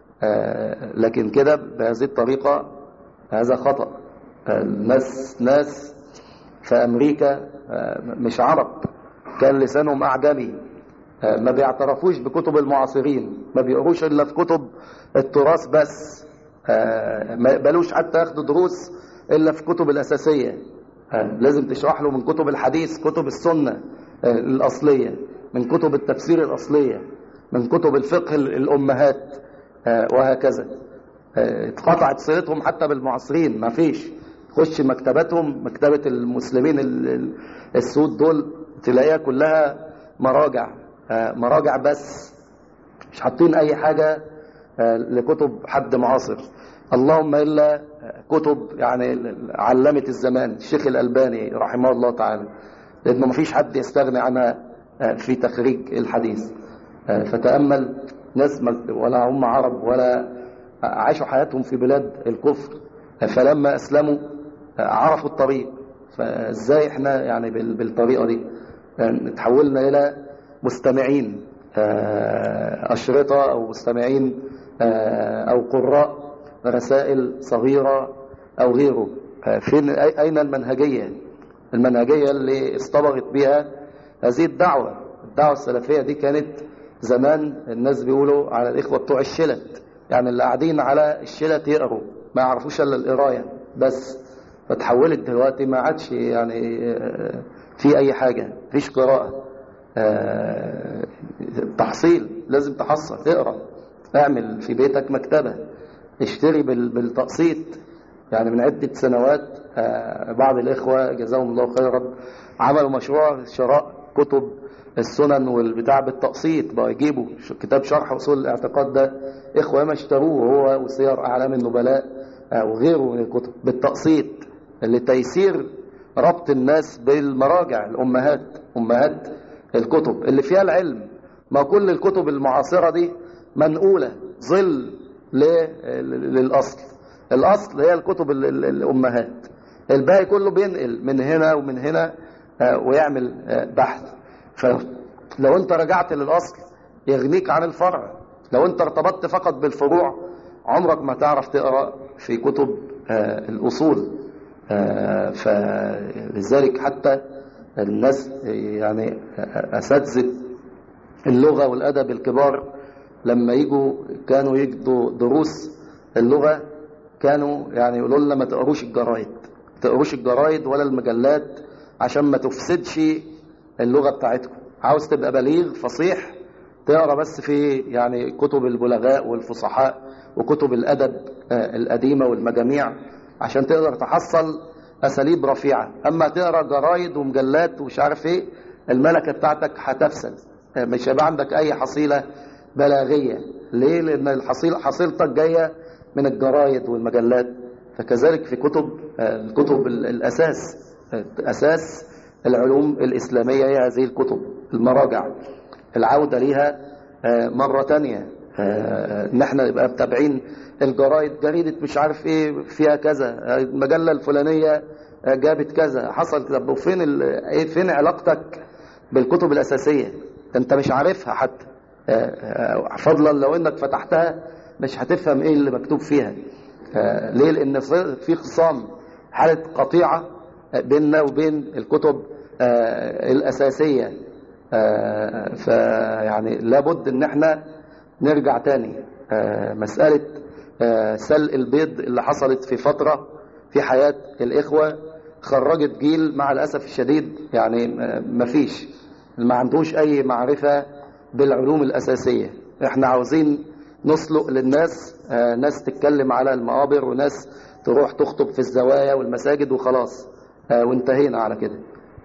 آه، لكن كده بهذه الطريقه هذا خطا آه، الناس ناس في امريكا آه، مش عرب كان لسانهم اعجمي آه، ما بيعترفوش بكتب المعاصرين ما بيقروش الا في كتب التراث بس آه، ما يقبلوش حتى ياخدوا دروس الا في كتب الاساسيه آه، لازم تشرح له من كتب الحديث كتب السنة آه، الأصلية من كتب التفسير الأصلية من كتب الفقه ال- الأمهات آه، وهكذا آه، اتقطعت صلتهم حتى بالمعاصرين ما فيش خش مكتباتهم مكتبة المسلمين ال- ال- السود دول تلاقيها كلها مراجع آه، مراجع بس مش حاطين أي حاجة آه، لكتب حد معاصر اللهم إلا كتب يعني علمة الزمان الشيخ الألباني رحمه الله تعالى لأنه مفيش حد يستغني عنها آه، في تخريج الحديث آه، فتأمل ناس ما- ولا هم عرب ولا عاشوا حياتهم في بلاد الكفر آه، فلما أسلموا آه، عرفوا الطريق فازاي احنا يعني بال- بالطريقة دي آه، تحولنا إلى مستمعين آه، أشرطة أو مستمعين آه، أو قراء رسائل صغيرة أو غيره آه، فين أي- أين المنهجية المنهجية اللي اصطبغت بها هذه الدعوة الدعوة السلفية دي كانت زمان الناس بيقولوا على الإخوة بتوع الشلت يعني اللي قاعدين على الشلت يقروا ما يعرفوش إلا القراية بس فتحولت دلوقتي ما عادش يعني آه، في أي حاجة مفيش قراءة آه، تحصيل لازم تحصل تقرا اعمل في بيتك مكتبة اشتري بال- بالتقسيط يعني من عدة سنوات آه، بعض الإخوة جزاهم الله خيرا عملوا مشروع شراء كتب السنن والبتاع بالتقسيط بقى يجيبوا ش- كتاب شرح أصول الاعتقاد ده إخوة ما اشتروه هو وسير أعلام النبلاء آه، وغيره من الكتب بالتقسيط لتيسير ربط الناس بالمراجع الأمهات أمهات الكتب اللي فيها العلم ما كل الكتب المعاصرة دي منقولة ظل ل- للأصل الأصل هي الكتب ال- ال- الأمهات الباقي كله بينقل من هنا ومن هنا آه، ويعمل آه، بحث فلو انت رجعت للأصل يغنيك عن الفرع لو انت ارتبطت فقط بالفروع عمرك ما تعرف تقرأ في كتب آه، الأصول آه، فلذلك حتى الناس يعني أساتذة اللغة والأدب الكبار لما يجوا كانوا يجدوا دروس اللغة كانوا يعني يقولوا لنا ما تقروش الجرايد ما تقروش الجرايد ولا المجلات عشان ما تفسدش اللغة بتاعتكم عاوز تبقى بليغ فصيح تقرا بس في يعني كتب البلغاء والفصحاء وكتب الأدب آه، القديمة والمجاميع عشان تقدر تحصل أساليب رفيعة أما تقرأ جرايد ومجلات ومش عارف إيه الملكة بتاعتك هتفسد مش هيبقى عندك أي حصيلة بلاغية ليه؟ لأن الحصيلة حصيلتك جاية من الجرايد والمجلات فكذلك في كتب الكتب الأساس أساس العلوم الإسلامية هي هذه الكتب المراجع العودة ليها مرة تانية ان احنا نبقى متابعين الجرايد جريدة مش عارف ايه فيها كذا المجلة الفلانية جابت كذا حصل كذا وفين ال... ايه فين علاقتك بالكتب الأساسية انت مش عارفها حتى فضلا لو انك فتحتها مش هتفهم ايه اللي مكتوب فيها ليه لان في خصام حالة قطيعة بيننا وبين الكتب الأساسية فيعني لابد ان احنا نرجع تاني مسألة سلق البيض اللي حصلت في فترة في حياة الإخوة خرجت جيل مع الأسف الشديد يعني مفيش ما عندوش أي معرفة بالعلوم الأساسية احنا عاوزين نسلق للناس ناس تتكلم على المقابر وناس تروح تخطب في الزوايا والمساجد وخلاص وانتهينا على كده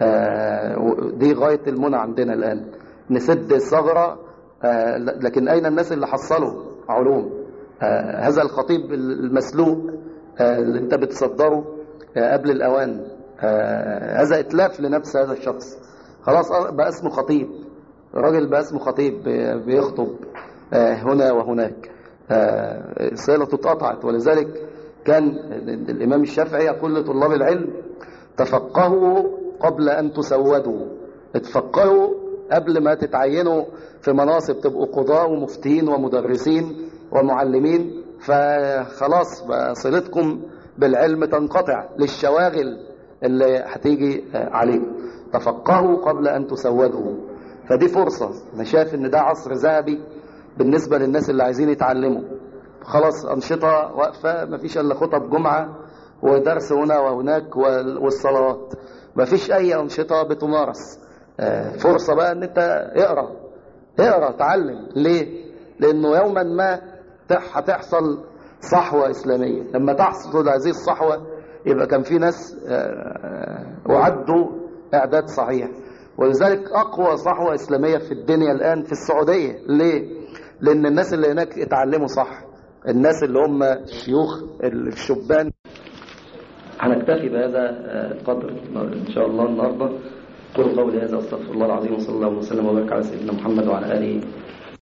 دي غاية المنى عندنا الآن نسد الثغرة لكن أين الناس اللي حصلوا علوم هذا الخطيب المسلوق اللي انت بتصدره قبل الأوان هذا إتلاف لنفس هذا الشخص خلاص بقى اسمه خطيب راجل بقى اسمه خطيب بيخطب هنا وهناك صلته اتقطعت ولذلك كان الإمام الشافعي يقول لطلاب العلم تفقهوا قبل أن تسودوا اتفقهوا قبل ما تتعينوا في مناصب تبقوا قضاء ومفتين ومدرسين ومعلمين فخلاص بقى صلتكم بالعلم تنقطع للشواغل اللي هتيجي عليكم تفقهوا قبل أن تسودوا فدي فرصة أنا شايف إن ده عصر ذهبي بالنسبة للناس اللي عايزين يتعلموا خلاص أنشطة واقفة مفيش إلا خطب جمعة ودرس هنا وهناك والصلوات مفيش أي أنشطة بتمارس فرصة بقى ان انت اقرأ اقرأ تعلم ليه لانه يوما ما هتحصل صحوة اسلامية لما تحصل هذه الصحوة يبقى كان في ناس اعدوا اعداد صحيح ولذلك اقوى صحوة اسلامية في الدنيا الان في السعودية ليه لان الناس اللي هناك اتعلموا صح الناس اللي هم الشيوخ الشبان هنكتفي بهذا القدر ان شاء الله النهارده قولوا قولي هذا استغفر الله العظيم وصلى الله وسلم وبارك على سيدنا محمد وعلى اله